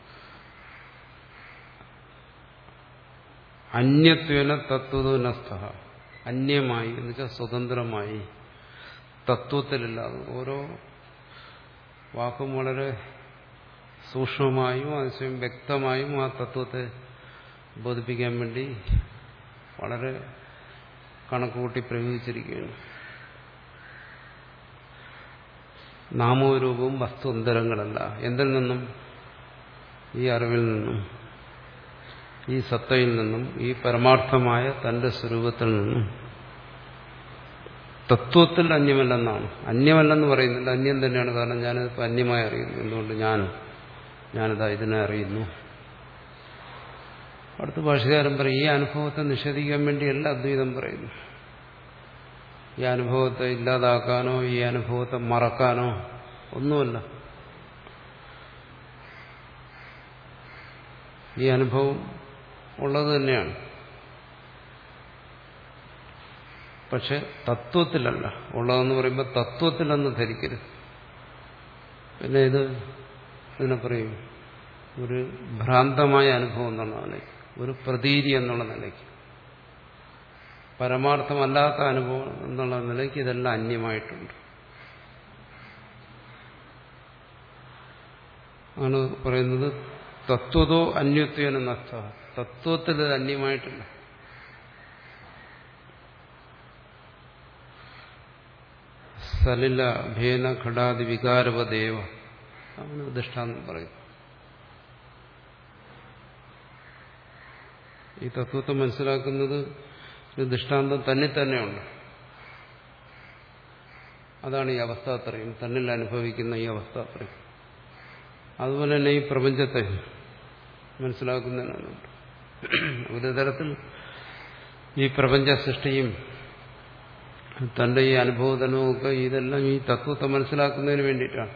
അന്യത്വേന തത്വതോ നസ്ഥ അന്യമായി എന്ന് വെച്ചാൽ സ്വതന്ത്രമായി തത്വത്തിലില്ലാതെ ഓരോ വാക്കും വളരെ സൂക്ഷ്മമായും അതിശയം വ്യക്തമായും ആ തത്വത്തെ ബോധിപ്പിക്കാൻ വേണ്ടി വളരെ കണക്കുകൂട്ടി പ്രയോഗിച്ചിരിക്കുകയാണ് നാമോരൂപവും വസ്തുന്തരങ്ങളല്ല എന്തിൽ നിന്നും ഈ അറിവിൽ നിന്നും ഈ സത്തയിൽ നിന്നും ഈ പരമാർത്ഥമായ തന്റെ സ്വരൂപത്തിൽ നിന്നും തത്വത്തിൽ അന്യമല്ലെന്നാണ് അന്യമല്ലെന്ന് പറയുന്നില്ല അന്യം തന്നെയാണ് കാരണം ഞാനിതിപ്പോൾ അന്യമായി അറിയുന്നു എന്തുകൊണ്ട് ഞാൻ ഞാനിതാ ഇതിനെ അറിയുന്നു അടുത്ത ഭാഷകാരൻ പറയും ഈ അനുഭവത്തെ നിഷേധിക്കാൻ വേണ്ടിയല്ല അദ്വൈതം പറയുന്നു ഈ അനുഭവത്തെ ഇല്ലാതാക്കാനോ ഈ അനുഭവത്തെ മറക്കാനോ ഒന്നുമല്ല ഈ അനുഭവം ഉള്ളത് തന്നെയാണ് പക്ഷെ തത്വത്തിലല്ല ഉള്ളതെന്ന് പറയുമ്പോൾ തത്വത്തിലെന്ന് ധരിക്കരുത് പിന്നെ ഇത് ഇതിനെ പറയും ഒരു ഭ്രാന്തമായ അനുഭവം എന്നുള്ള നിലയ്ക്ക് ഒരു പ്രതീതി എന്നുള്ള നിലയ്ക്ക് പരമാർത്ഥമല്ലാത്ത അനുഭവം എന്നുള്ള നിലയ്ക്ക് ഇതെല്ലാം അന്യമായിട്ടുണ്ട് ആണ് പറയുന്നത് തത്വതോ അന്യത്വേന നഷ്ട തത്വത്തിൽ ഇത് അന്യമായിട്ടില്ല സലില ഭേന ഘടാതി വികാരവദേവ അങ്ങനെ ദൃഷ്ടാന്തം പറയും ഈ തത്വത്തെ മനസ്സിലാക്കുന്നത് ഒരു ദൃഷ്ടാന്തം തന്നെ തന്നെയുണ്ട് അതാണ് ഈ അവസ്ഥാത്രയും തന്നിൽ അനുഭവിക്കുന്ന ഈ അവസ്ഥാത്രയും അതുപോലെ തന്നെ ഈ പ്രപഞ്ചത്തെ മനസ്സിലാക്കുന്നതിനുണ്ട് ഒരു തരത്തിൽ ഈ പ്രപഞ്ച സൃഷ്ടിയും തന്റെ ഈ അനുഭവതനവുമൊക്കെ ഇതെല്ലാം ഈ തത്വത്തെ മനസ്സിലാക്കുന്നതിന് വേണ്ടിയിട്ടാണ്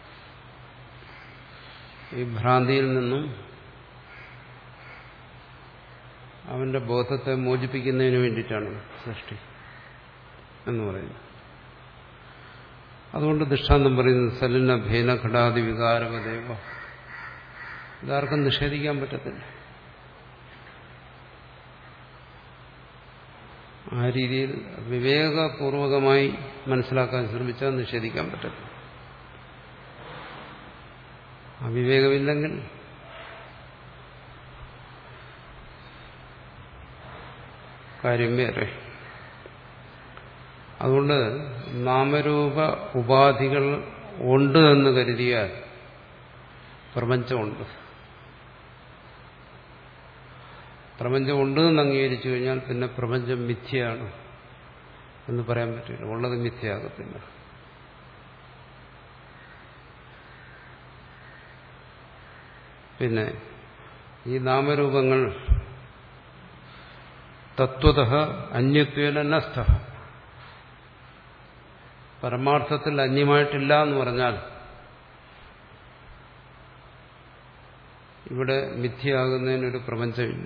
ഈ ഭ്രാന്തിയിൽ നിന്നും അവന്റെ ബോധത്തെ മോചിപ്പിക്കുന്നതിന് വേണ്ടിയിട്ടാണ് സൃഷ്ടി എന്ന് പറയുന്നത് അതുകൊണ്ട് ദൃഷ്ടാന്തം പറയുന്നത് സലിന ഭേന ഘടാതി വികാരവദേവ ഇതാർക്കും നിഷേധിക്കാൻ പറ്റത്തില്ല ആ രീതിയിൽ വിവേകപൂർവകമായി മനസ്സിലാക്കാൻ ശ്രമിച്ചാൽ നിഷേധിക്കാൻ പറ്റത്തില്ല ആ വിവേകമില്ലെങ്കിൽ കാര്യം വേറെ അതുകൊണ്ട് നാമരൂപ ഉപാധികൾ ഉണ്ട് എന്ന് കരുതിയാൽ പ്രപഞ്ചമുണ്ട് പ്രപഞ്ചം ഉണ്ട് എന്ന് അംഗീകരിച്ചു കഴിഞ്ഞാൽ പിന്നെ പ്രപഞ്ചം മിഥ്യയാണ് എന്ന് പറയാൻ പറ്റില്ല ഉള്ളത് മിഥ്യയാകത്തില്ല പിന്നെ ഈ നാമരൂപങ്ങൾ തത്വത അന്യത്വേന നസ്ഥ പരമാർത്ഥത്തിൽ അന്യമായിട്ടില്ല എന്ന് പറഞ്ഞാൽ ഇവിടെ മിഥ്യയാകുന്നതിനൊരു പ്രപഞ്ചമില്ല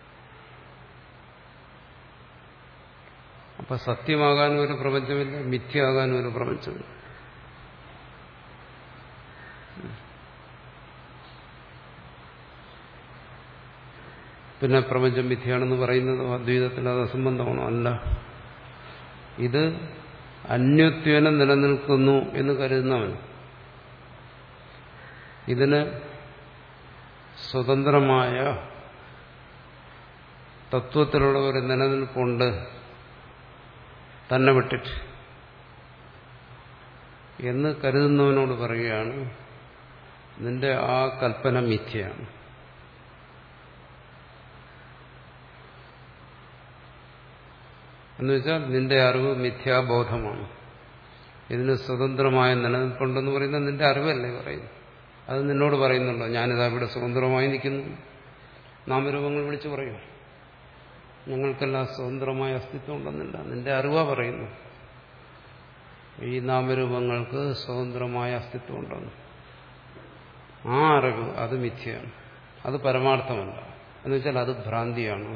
അപ്പൊ സത്യമാകാനും ഒരു പ്രപഞ്ചമില്ല മിഥ്യയാകാനും ഒരു പ്രപഞ്ചമില്ല പിന്നെ പ്രപഞ്ചം മിഥ്യയാണെന്ന് പറയുന്നത് അദ്വൈതത്തിൽ അത് അസംബന്ധമാണോ അല്ല ഇത് അന്യത്വേന നിലനിൽക്കുന്നു എന്ന് കരുതുന്നവൻ ഇതിന് സ്വതന്ത്രമായ തത്വത്തിലുള്ള ഒരു നിലനിൽപ്പുണ്ട് തന്നെ വിട്ടിട്ട് എന്ന് കരുതുന്നവനോട് പറയുകയാണ് നിന്റെ ആ കൽപ്പന മിഥ്യയാണ് എന്നുവെച്ചാൽ നിന്റെ അറിവ് മിഥ്യാബോധമാണ് ഇതിന് സ്വതന്ത്രമായ നിലനിൽപ്പുണ്ടെന്ന് പറയുന്നത് നിന്റെ അറിവല്ലേ പറയുന്നു അത് നിന്നോട് പറയുന്നുണ്ടോ ഞാനിതാ ഇവിടെ സ്വതന്ത്രമായി നിൽക്കുന്നു നാമരൂപങ്ങൾ വിളിച്ചു പറയും ഞങ്ങൾക്കെല്ലാം സ്വതന്ത്രമായ അസ്തിത്വം ഉണ്ടെന്നില്ല നിന്റെ അറിവാ പറയുന്നു ഈ നാമരൂപങ്ങൾക്ക് സ്വതന്ത്രമായ അസ്തിത്വം ഉണ്ടെന്ന് ആ അറിവ് അത് മിഥ്യയാണ് അത് പരമാർത്ഥമല്ല എന്നുവെച്ചാൽ അത് ഭ്രാന്തിയാണ്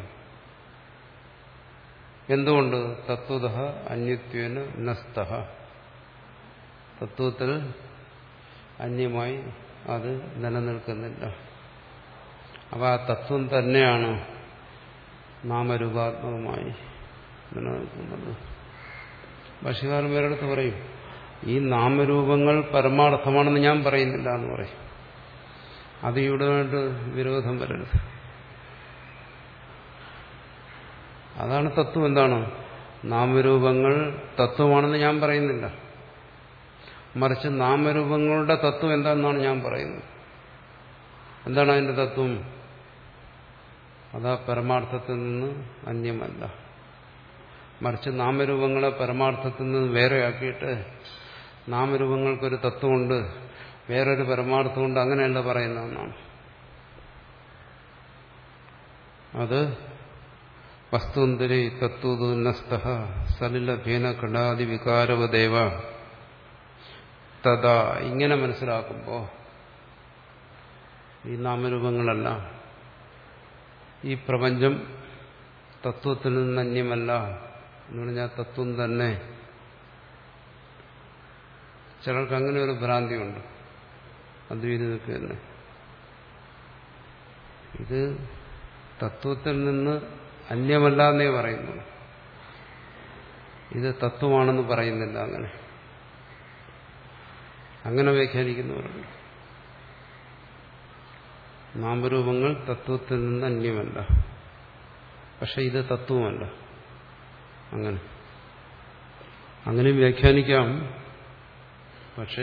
എന്തുകൊണ്ട് തത്വത അന്യത്വേന നസ്ത തത്വത്തിൽ അന്യമായി അത് നിലനിൽക്കുന്നില്ല അപ്പൊ ആ തത്വം തന്നെയാണ് നാമരൂപാത്മകമായി നിലനിൽക്കുന്നത് ഭാഷകാരൻ വേറെടുത്ത് പറയും ഈ നാമരൂപങ്ങൾ പരമാർത്ഥമാണെന്ന് ഞാൻ പറയുന്നില്ല എന്ന് പറയും അത് ഇവിടെ വേണ്ട വിരോധം വരരുത് അതാണ് തത്വം എന്താണ് നാമരൂപങ്ങൾ തത്വമാണെന്ന് ഞാൻ പറയുന്നില്ല മറിച്ച് നാമരൂപങ്ങളുടെ തത്വം എന്താണെന്നാണ് ഞാൻ പറയുന്നത് എന്താണ് അതിന്റെ തത്വം അതാ പരമാർത്ഥത്തിൽ നിന്ന് അന്യമല്ല മറിച്ച് നാമരൂപങ്ങളെ പരമാർത്ഥത്തിൽ നിന്ന് വേറെയാക്കിയിട്ട് നാമരൂപങ്ങൾക്കൊരു തത്വമുണ്ട് വേറൊരു പരമാർത്ഥമുണ്ട് അങ്ങനെയല്ല പറയുന്നതെന്നാണ് അത് വസ്തുന്തരി തത്വതു നസ്ത സലിലഭേന കടാതി വികാരവദേവ തഥാ ഇങ്ങനെ മനസ്സിലാക്കുമ്പോൾ ഈ നാമരൂപങ്ങളെല്ലാം ഈ പ്രപഞ്ചം തത്വത്തിൽ നിന്ന് അന്യമല്ല എന്ന് പറഞ്ഞാൽ തത്വം തന്നെ ചിലർക്ക് അങ്ങനെ ഒരു ഭ്രാന്തിയുണ്ട് അദ്വൈതർക്ക് തന്നെ ഇത് തത്വത്തിൽ നിന്ന് അന്യമല്ല എന്നേ പറയുന്നു ഇത് തത്വമാണെന്ന് പറയുന്നില്ല അങ്ങനെ അങ്ങനെ വ്യാഖ്യാനിക്കുന്നവരുണ്ട് നാമരൂപങ്ങൾ തത്വത്തിൽ നിന്ന് അന്യമല്ല പക്ഷെ ഇത് തത്വമല്ല അങ്ങനെ അങ്ങനെ വ്യാഖ്യാനിക്കാം പക്ഷെ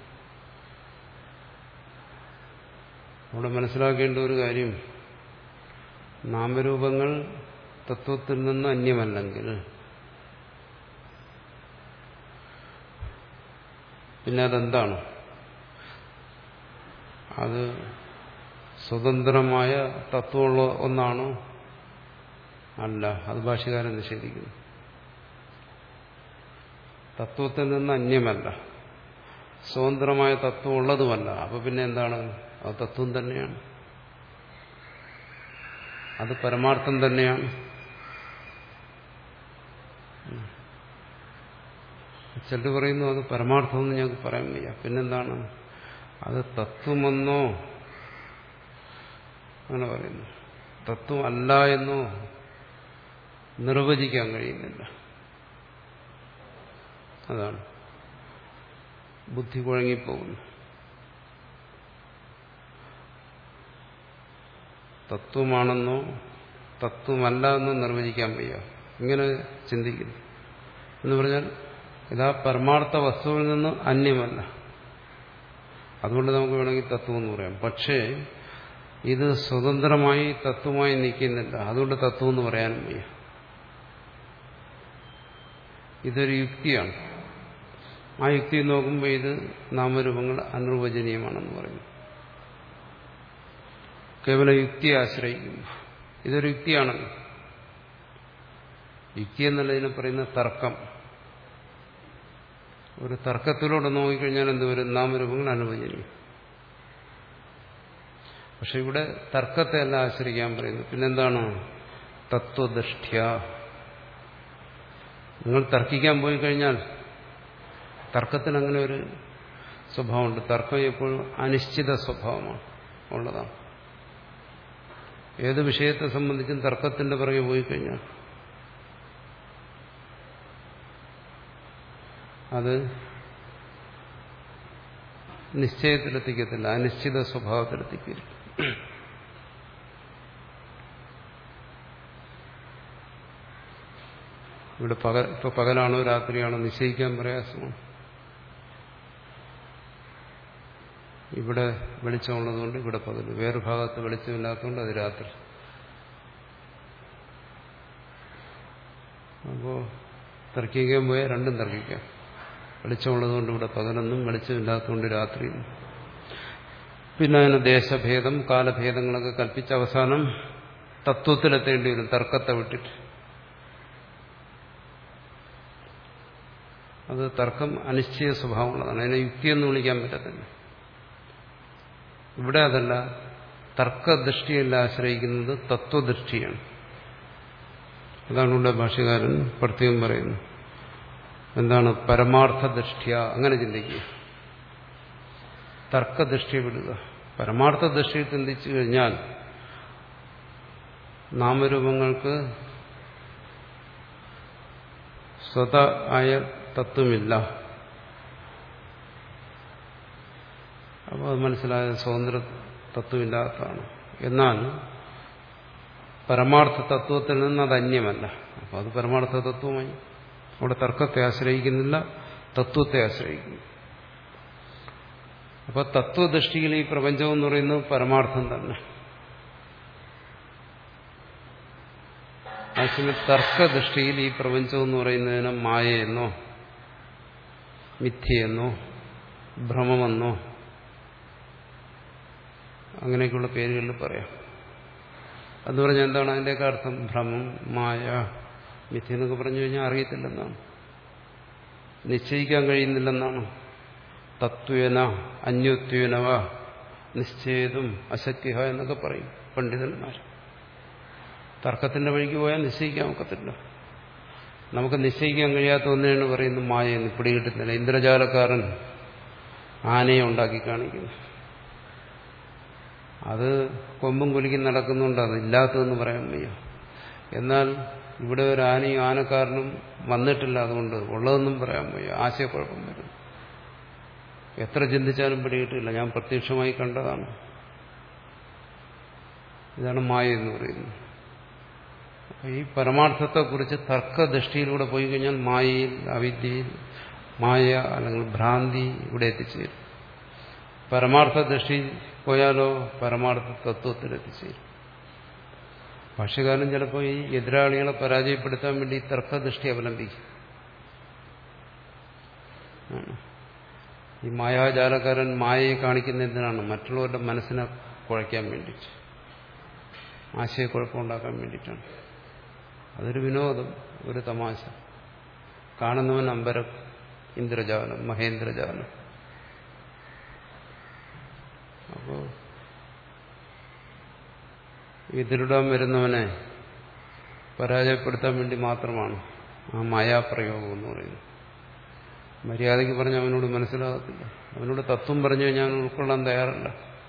അവിടെ മനസ്സിലാക്കേണ്ട ഒരു കാര്യം നാമരൂപങ്ങൾ തത്വത്തിൽ നിന്ന് അന്യമല്ലെങ്കിൽ പിന്നെ അതെന്താണ് അത് സ്വതന്ത്രമായ തത്വമുള്ള ഒന്നാണോ അല്ല അത് ഭാഷകാരൻ നിഷേധിക്കുന്നു തത്വത്തിൽ നിന്ന് അന്യമല്ല സ്വതന്ത്രമായ തത്വം ഉള്ളതുമല്ല അപ്പൊ പിന്നെ എന്താണ് അത് തത്വം തന്നെയാണ് അത് പരമാർത്ഥം തന്നെയാണ് ചിലർ പറയുന്നു അത് പരമാർത്ഥമെന്ന് ഞങ്ങൾക്ക് പറയാൻ വയ്യ പിന്നെന്താണ് അത് തത്വമെന്നോ അങ്ങനെ പറയുന്നു തത്വം അല്ല എന്നോ നിർവചിക്കാൻ കഴിയുന്നില്ല അതാണ് ബുദ്ധി കുഴങ്ങിപ്പോകുന്നു തത്വമാണെന്നോ തത്വമല്ല എന്നോ നിർവചിക്കാൻ വയ്യ ഇങ്ങനെ ചിന്തിക്കുന്നു എന്ന് പറഞ്ഞാൽ ഇതാ പരമാർത്ഥ വസ്തുവിൽ നിന്ന് അന്യമല്ല അതുകൊണ്ട് നമുക്ക് വേണമെങ്കിൽ തത്വം എന്ന് പറയാം പക്ഷേ ഇത് സ്വതന്ത്രമായി തത്വമായി നിൽക്കുന്നില്ല അതുകൊണ്ട് തത്വം എന്ന് പറയാനും വയ്യ ഇതൊരു യുക്തിയാണ് ആ യുക്തി നോക്കുമ്പോൾ ഇത് നാമരൂപങ്ങൾ അനിർവചനീയമാണെന്ന് പറയുന്നു കേവല യുക്തിയെ ആശ്രയിക്കുന്നു ഇതൊരു യുക്തിയാണല്ലോ യുക്തി എന്നുള്ളതിനെ പറയുന്ന തർക്കം ഒരു തർക്കത്തിലൂടെ നോക്കിക്കഴിഞ്ഞാൽ എന്തുവരും നാമരൂപങ്ങൾ അനുവചനീയം പക്ഷെ ഇവിടെ തർക്കത്തെ അല്ല ആശ്രയിക്കാൻ പറയുന്നു പിന്നെന്താണ് തത്വദൃഷ്ട്യ നിങ്ങൾ തർക്കിക്കാൻ പോയി കഴിഞ്ഞാൽ തർക്കത്തിന് അങ്ങനെ ഒരു സ്വഭാവമുണ്ട് തർക്കം എപ്പോഴും അനിശ്ചിത സ്വഭാവമാണ് ഉള്ളതാണ് ഏത് വിഷയത്തെ സംബന്ധിച്ചും തർക്കത്തിന്റെ പിറകെ പോയി കഴിഞ്ഞാൽ അത് നിശ്ചയത്തിലെത്തിക്കത്തില്ല അനിശ്ചിത സ്വഭാവത്തിലെത്തിക്കും ഇവിടെ പകൽ ഇപ്പൊ പകലാണോ രാത്രിയാണോ നിശ്ചയിക്കാൻ പ്രയാസമാണ് ഇവിടെ വെളിച്ചമുള്ളതുകൊണ്ട് ഇവിടെ പകൽ വേറെ ഭാഗത്ത് വെളിച്ചമില്ലാത്തതുകൊണ്ട് അത് രാത്രി അപ്പോൾ തർക്കിക്കാൻ പോയാൽ രണ്ടും തർക്കിക്കാം വെളിച്ചമുള്ളതുകൊണ്ട് ഇവിടെ പകലെന്നും വെളിച്ചമില്ലാത്തതുകൊണ്ട് രാത്രിയും പിന്നെ അതിന് ദേശഭേദം കാലഭേദങ്ങളൊക്കെ കൽപ്പിച്ച അവസാനം തത്വത്തിലെത്തേണ്ടി വരും തർക്കത്തെ വിട്ടിട്ട് അത് തർക്കം അനിശ്ചയ സ്വഭാവമുള്ളതാണ് അതിനെ യുക്തിയെന്ന് വിളിക്കാൻ പറ്റത്തില്ല ഇവിടെ അതല്ല തർക്കദൃഷ്ടിയല്ല ആശ്രയിക്കുന്നത് തത്വദൃഷ്ടിയാണ് അതാണ് ഇവിടെ ഭാഷ്യകാരൻ പ്രത്യേകം പറയുന്നത് എന്താണ് പരമാർത്ഥ ദൃഷ്ടിയ അങ്ങനെ ചിന്തിക്കുക തർക്കദൃഷ്ടിയെ വിടുക പരമാർത്ഥ ദൃഷ്ടിയിൽ ചിന്തിച്ചു കഴിഞ്ഞാൽ നാമരൂപങ്ങൾക്ക് സ്വത ആയ തത്വമില്ല അപ്പോൾ അത് മനസ്സിലായ സ്വതന്ത്ര തത്വമില്ലാത്തതാണ് എന്നാൽ പരമാർത്ഥ തത്വത്തിൽ നിന്ന് അത് അന്യമല്ല അപ്പോൾ അത് പരമാർത്ഥ തത്വമായി അവിടെ തർക്കത്തെ ആശ്രയിക്കുന്നില്ല തത്വത്തെ ആശ്രയിക്കുന്നു അപ്പോൾ തത്വദൃഷ്ടിയിൽ ഈ പ്രപഞ്ചം എന്ന് പറയുന്നത് പരമാർത്ഥം തന്നെ അതേസമയം തർക്കദൃഷ്ടിയിൽ ഈ പ്രപഞ്ചം എന്ന് പറയുന്നതിന് മായയെന്നോ മിഥ്യയെന്നോ ഭ്രമമെന്നോ അങ്ങനെയൊക്കെയുള്ള പേരുകളിൽ പറയാം എന്ന് പറഞ്ഞാൽ എന്താണ് അതിൻ്റെയൊക്കെ അർത്ഥം ഭ്രമം മായ മിഥ്യ എന്നൊക്കെ പറഞ്ഞു കഴിഞ്ഞാൽ അറിയത്തില്ലെന്നാണ് നിശ്ചയിക്കാൻ കഴിയുന്നില്ലെന്നാണ് തത്വേന അന്യോത്വേനവ നിശ്ചയതും അസത്യ എന്നൊക്കെ പറയും പണ്ഡിതന്മാർ തർക്കത്തിന്റെ വഴിക്ക് പോയാൽ നിശ്ചയിക്കാൻ ഒക്കത്തില്ല നമുക്ക് നിശ്ചയിക്കാൻ കഴിയാത്ത ഒന്നിനാണ് പറയുന്നത് മായ എന്ന് പിടികിട്ടുന്നില്ല ഇന്ദ്രജാലക്കാരൻ ആനയെ ഉണ്ടാക്കി കാണിക്കുന്നു അത് കൊമ്പും കുലുക്കി നടക്കുന്നുണ്ട് അത് ഇല്ലാത്തതെന്ന് പറയാൻ വയ്യ എന്നാൽ ഇവിടെ ഒരു ആനയും ആനക്കാരനും വന്നിട്ടില്ല അതുകൊണ്ട് ഉള്ളതെന്നും പറയാൻ വയ്യ ആശയക്കുഴപ്പം വരും എത്ര ചിന്തിച്ചാലും പിടികിട്ടില്ല ഞാൻ പ്രത്യക്ഷമായി കണ്ടതാണ് ഇതാണ് മായ എന്ന് പറയുന്നത് ഈ പരമാർത്ഥത്തെക്കുറിച്ച് തർക്കദൃഷ്ടിയിലൂടെ പോയി കഴിഞ്ഞാൽ മായയിൽ അവിദ്യയിൽ മായ അല്ലെങ്കിൽ ഭ്രാന്തി ഇവിടെ എത്തിച്ചേരും പരമാർത്ഥ ദൃഷ്ടി പോയാലോ പരമാർത്ഥ തത്വത്തിൽ എത്തിച്ചേരും ഭാഷ്യകാരൻ ചിലപ്പോൾ ഈ എതിരാളികളെ പരാജയപ്പെടുത്താൻ വേണ്ടി തർക്കദൃഷ്ടി അവലംബിക്കും ഈ മായാജാലക്കാരൻ മായയെ കാണിക്കുന്ന എന്തിനാണ് മറ്റുള്ളവരുടെ മനസ്സിനെ കുഴയ്ക്കാൻ വേണ്ടിയിട്ട് ആശയക്കുഴപ്പമുണ്ടാക്കാൻ വേണ്ടിയിട്ടാണ് അതൊരു വിനോദം ഒരു തമാശ കാണുന്നവൻ അമ്പരം ഇന്ദ്രജാലം മഹേന്ദ്രജാലം അപ്പോ എതിരിടാൻ വരുന്നവനെ പരാജയപ്പെടുത്താൻ വേണ്ടി മാത്രമാണ് ആ മായാപ്രയോഗം എന്ന് പറയുന്നത് മര്യാദയ്ക്ക് പറഞ്ഞ് അവനോട് മനസ്സിലാകത്തില്ല അവനോട് തത്വം പറഞ്ഞു കഴിഞ്ഞാൽ അവൻ ഉൾക്കൊള്ളാൻ തയ്യാറല്ല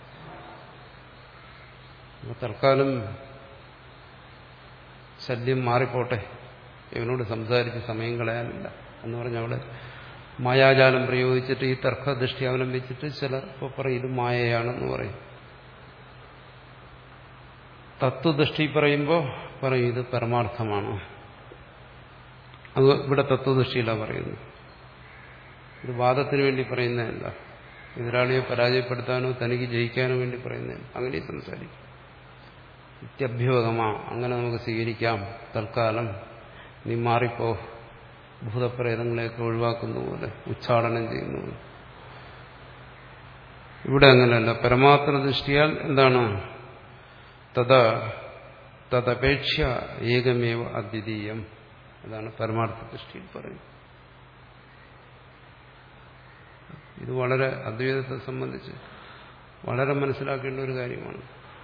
അപ്പൊ തൽക്കാലം ശല്യം മാറിപ്പോട്ടെ ഇവനോട് സംസാരിച്ച് സമയം കളയാനില്ല എന്ന് പറഞ്ഞ അവിടെ മായാജാലം പ്രയോഗിച്ചിട്ട് ഈ തർക്കദൃഷ്ടി അവലംബിച്ചിട്ട് ചിലർ ഇപ്പോൾ പറയും ഇത് മായയാണെന്ന് പറയും തത്വദൃഷ്ടി പറയുമ്പോൾ പറയും ഇത് പരമാർത്ഥമാണ് അത് ഇവിടെ തത്വദൃഷ്ടിയിലാണ് പറയുന്നത് ഇത് വാദത്തിന് വേണ്ടി പറയുന്നതല്ല എതിരാളിയെ പരാജയപ്പെടുത്താനോ തനിക്ക് ജയിക്കാനോ വേണ്ടി പറയുന്നതല്ല അങ്ങനെ സംസാരിക്കും നിത്യഭ്യൂഹമാ അങ്ങനെ നമുക്ക് സ്വീകരിക്കാം തൽക്കാലം നീ മാറിപ്പോ ഭൂതപ്രേതങ്ങളെയൊക്കെ ഒഴിവാക്കുന്ന പോലെ ഉച്ചാടനം ചെയ്യുന്ന പോലെ ഇവിടെ അങ്ങനെയല്ല പരമാത്ര ദൃഷ്ടിയാൽ എന്താണ് തഥ തദപേക്ഷ ഏകമേവ അദ്വിതീയം അതാണ് പരമാർത്ഥ ദൃഷ്ടിയിൽ പറയുന്നത് ഇത് വളരെ അദ്വൈതത്തെ സംബന്ധിച്ച് വളരെ മനസ്സിലാക്കേണ്ട ഒരു കാര്യമാണ്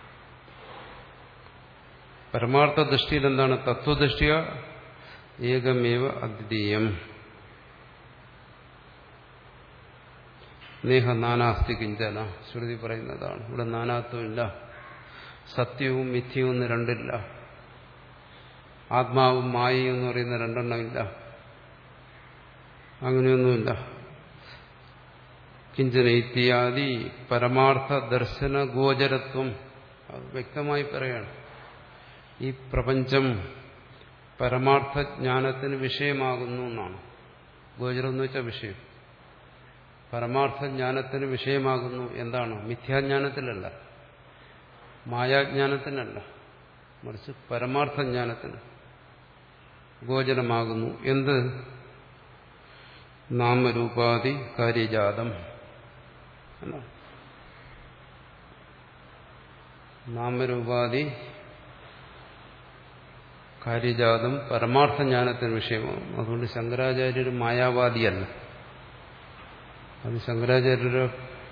പരമാർത്ഥ ദൃഷ്ടിയിൽ എന്താണ് തത്വദൃഷ്ടിയ ഏകമേവ അദ്വിതീയം നേഹ നാനാസ്തി കിഞ്ചന ശ്രുതി പറയുന്നതാണ് ഇവിടെ നാനാത്വമില്ല സത്യവും മിഥ്യവും എന്ന് രണ്ടില്ല ആത്മാവും മായയും എന്ന് പറയുന്ന രണ്ടെണ്ണമില്ല അങ്ങനെയൊന്നുമില്ല കിഞ്ചന ഇത്യാദി പരമാർത്ഥ ദർശന ഗോചരത്വം അത് വ്യക്തമായി പറയാണ് ഈ പ്രപഞ്ചം പരമാർത്ഥജ്ഞാനത്തിന് വിഷയമാകുന്നു എന്നാണ് ഗോചരം എന്ന് വെച്ചാൽ വിഷയം പരമാർത്ഥജ്ഞാനത്തിന് വിഷയമാകുന്നു എന്താണ് മിഥ്യാജ്ഞാനത്തിലല്ല മായാജ്ഞാനത്തിനല്ല മറിച്ച് പരമാർത്ഥജ്ഞാനത്തിന് ഗോചരമാകുന്നു എന്ത് നാമരൂപാധി കാര്യജാതം എന്നാണ് നാമരൂപാധി കാര്യജാതം പരമാർത്ഥജ്ഞാനത്തിന് വിഷയമാകും അതുകൊണ്ട് ശങ്കരാചാര്യർ മായാവാദിയല്ല അത് ശങ്കരാചാര്യര്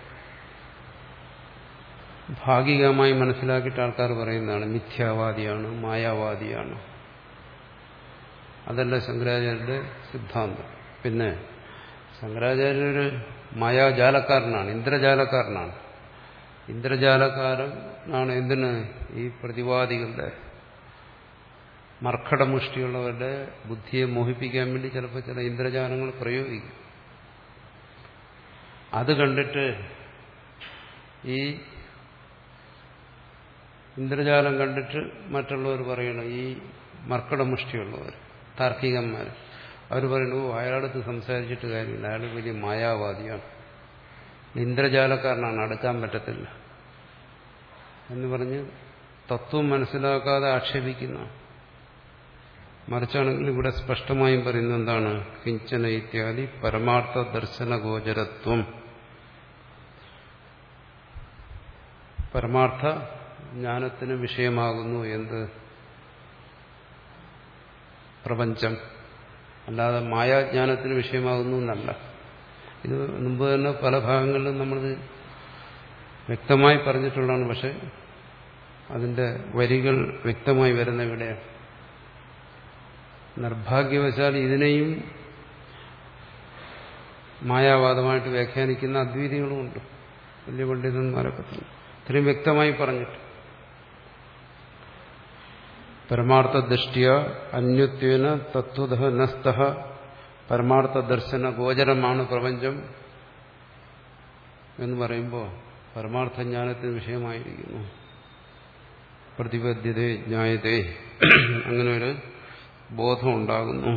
ഭാഗികമായി മനസ്സിലാക്കിയിട്ട് ആൾക്കാർ പറയുന്നതാണ് മിഥ്യാവാദിയാണ് മായാവാദിയാണ് അതല്ല ശങ്കരാചാര്യരുടെ സിദ്ധാന്തം പിന്നെ ശങ്കരാചാര്യര് മായാജാലക്കാരനാണ് ഇന്ദ്രജാലക്കാരനാണ് ഇന്ദ്രജാലക്കാരനാണ് എന്തിന് ഈ പ്രതിവാദികളുടെ മർക്കടമുഷ്ടിയുള്ളവരുടെ ബുദ്ധിയെ മോഹിപ്പിക്കാൻ വേണ്ടി ചിലപ്പോൾ ചില ഇന്ദ്രജാലങ്ങൾ പ്രയോഗിക്കും അത് കണ്ടിട്ട് ഈ ഇന്ദ്രജാലം കണ്ടിട്ട് മറ്റുള്ളവർ പറയണം ഈ മർക്കടമുഷ്ടിയുള്ളവർ താർക്കികന്മാർ അവർ പറയുന്നു "ഓ, അയാളടുത്ത് സംസാരിച്ചിട്ട് കാര്യമില്ല അയാൾ വലിയ മായാവാദിയാണ് ഇന്ദ്രജാലക്കാരനാണ് അടുക്കാൻ പറ്റത്തില്ല എന്ന് പറഞ്ഞ് തത്വം മനസ്സിലാക്കാതെ ആക്ഷേപിക്കുന്ന മറിച്ചാണെങ്കിൽ ഇവിടെ സ്പഷ്ടമായും പറയുന്നത് എന്താണ് കിഞ്ചന ഇത്യാദി പരമാർത്ഥ ദർശന ഗോചരത്വം പരമാർത്ഥ ജ്ഞാനത്തിന് വിഷയമാകുന്നു എന്ത് പ്രപഞ്ചം അല്ലാതെ മായാജ്ഞാനത്തിന് വിഷയമാകുന്നു എന്നല്ല ഇത് മുമ്പ് തന്നെ പല ഭാഗങ്ങളിലും നമ്മളിത് വ്യക്തമായി പറഞ്ഞിട്ടുള്ളതാണ് പക്ഷെ അതിന്റെ വരികൾ വ്യക്തമായി വരുന്ന ഇവിടെയാണ് നിർഭാഗ്യവശാൽ ഇതിനെയും മായാവാദമായിട്ട് വ്യാഖ്യാനിക്കുന്ന അദ്വൈതികളുമുണ്ട് വലിയ പണ്ഡിതന്മാരൊക്കെ തന്നെ ഇത്രയും വ്യക്തമായി പറഞ്ഞിട്ട് പരമാർത്ഥ ദൃഷ്ടിയ അന്യത്വേന തത്വത നസ്ത പരമാർത്ഥ ദർശന ഗോചരമാണ് പ്രപഞ്ചം എന്ന് പറയുമ്പോൾ പരമാർത്ഥ ജ്ഞാനത്തിന് വിഷയമായിരിക്കുന്നു പ്രതിബദ്ധ്യത ജ്ഞായതേ അങ്ങനെ ഒരു ബോധം ഉണ്ടാകുന്നു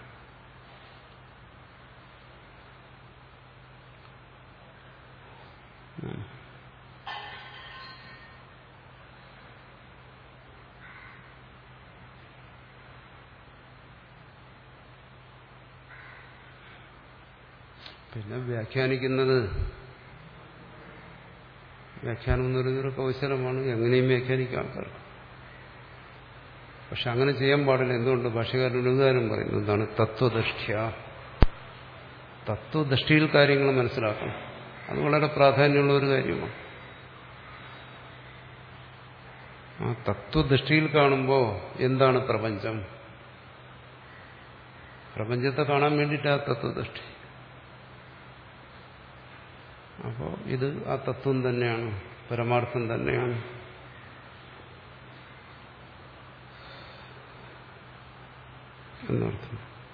പിന്നെ വ്യാഖ്യാനിക്കുന്നത് വ്യാഖ്യാനം എന്ന് പറയുന്നൊരു കൗശലമാണ് എങ്ങനെയും വ്യാഖ്യാനിക്കാം ആൾക്കാർക്ക് പക്ഷെ അങ്ങനെ ചെയ്യാൻ പാടില്ല എന്തുകൊണ്ട് ഭാഷകാരൻ ഒരുകാരം പറയുന്നു എന്താണ് തത്വദൃഷ്ട്യ തത്വദൃഷ്ടിയിൽ കാര്യങ്ങൾ മനസ്സിലാക്കണം അത് വളരെ പ്രാധാന്യമുള്ള ഒരു കാര്യമാണ് ആ തത്വദൃഷ്ടിയിൽ കാണുമ്പോൾ എന്താണ് പ്രപഞ്ചം പ്രപഞ്ചത്തെ കാണാൻ വേണ്ടിയിട്ട് ആ തത്വദൃഷ്ടി അപ്പോൾ ഇത് ആ തത്വം തന്നെയാണ് പരമാർത്ഥം തന്നെയാണ് എന്നർത്ഥം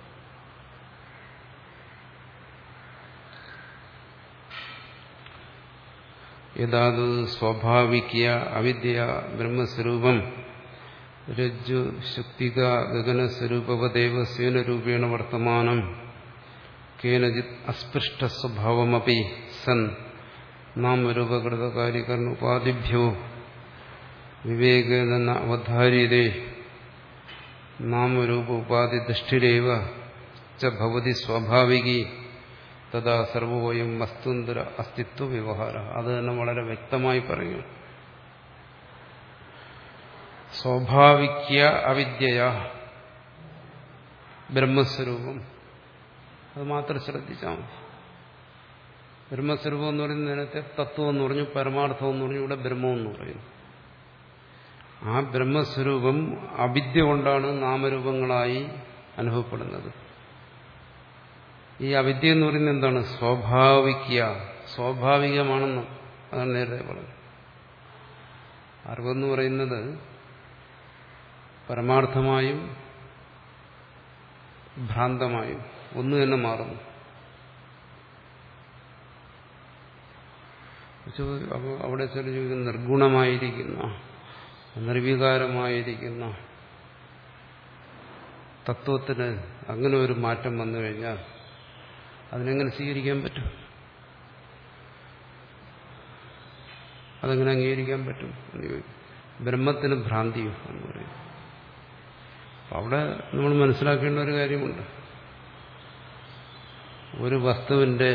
യഥാത് സ്വാഭാവിക അവിദ്യ ബ്രഹ്മസ്വരൂപം രജ്ജു ശുക്തിക ഗഗനസ്വരൂപവദേവ സ്വേനരൂപേണ വർത്തമാനം കേനജിത് അസ്പൃഷ്ട സ്വഭാവമപി സൻ നാമരൂപകൃത കാര്യകരണ ഉപാധിഭ്യോ വിവേകേന അവധാര്യതേ നാമരൂപ ഉപാധി ദൃഷ്ടിരേവ ച ഭവതി സ്വാഭാവികി തഥാ സർവോയം വസ്തുന്തര അസ്തിത്വ വ്യവഹാര അത് തന്നെ വളരെ വ്യക്തമായി പറയും സ്വാഭാവിക അവിദ്യയ ബ്രഹ്മസ്വരൂപം അത് മാത്രം ശ്രദ്ധിച്ചാൽ മതി ബ്രഹ്മസ്വരൂപം എന്ന് പറയുന്നത് നേരത്തെ തത്വം എന്ന് പറഞ്ഞു പരമാർത്ഥം എന്ന് പറഞ്ഞു ഇവിടെ ബ്രഹ്മം എന്ന് പറയുന്നു ആ ബ്രഹ്മസ്വരൂപം അവിദ്യ കൊണ്ടാണ് നാമരൂപങ്ങളായി അനുഭവപ്പെടുന്നത് ഈ അവിദ്യ എന്ന് പറയുന്നത് എന്താണ് സ്വാഭാവിക സ്വാഭാവികമാണെന്ന് അതാണ് നേരത്തെ പറഞ്ഞത് അറിവെന്ന് പറയുന്നത് പരമാർത്ഥമായും ഭ്രാന്തമായും ഒന്ന് തന്നെ മാറുന്നു അപ്പോൾ അവിടെ ചില ചോദിക്കും നിർഗുണമായിരിക്കുന്ന നിർവികാരമായിരിക്കുന്ന തത്വത്തിന് അങ്ങനെ ഒരു മാറ്റം വന്നു കഴിഞ്ഞാൽ അതിനെങ്ങനെ സ്വീകരിക്കാൻ പറ്റും അതെങ്ങനെ അംഗീകരിക്കാൻ പറ്റും എന്ന് ചോദിക്കും ബ്രഹ്മത്തിന് ഭ്രാന്തിയോ എന്ന് പറയും അവിടെ നമ്മൾ മനസ്സിലാക്കേണ്ട ഒരു കാര്യമുണ്ട് ഒരു വസ്തുവിന്റെ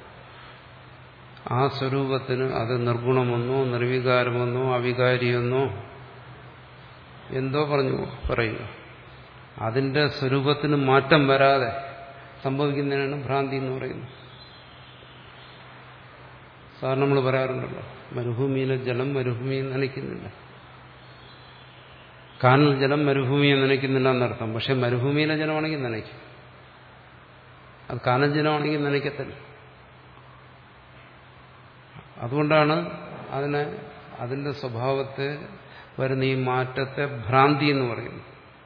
ആ സ്വരൂപത്തിന് അത് നിർഗുണമെന്നോ നിർവികാരമെന്നോ അവികാരിയെന്നോ എന്തോ പറഞ്ഞു പറയുക അതിന്റെ സ്വരൂപത്തിന് മാറ്റം വരാതെ സംഭവിക്കുന്നതിനാണ് ഭ്രാന്തി എന്ന് പറയുന്നത് സാറിന് നമ്മൾ പറയാറുണ്ടല്ലോ മരുഭൂമിയിലെ ജലം മരുഭൂമിയിൽ നനയ്ക്കുന്നില്ല കാനൽ ജലം മരുഭൂമിയെ നനയ്ക്കുന്നില്ല എന്നർത്ഥം പക്ഷെ മരുഭൂമിയിലെ ജലമാണെങ്കിൽ നനയ്ക്കും അത് കാനൽ ജലമാണെങ്കിൽ നനയ്ക്കത്തില്ല അതുകൊണ്ടാണ് അതിനെ അതിന്റെ സ്വഭാവത്തെ വരുന്ന ഈ മാറ്റത്തെ ഭ്രാന്തി എന്ന് പറയുന്നു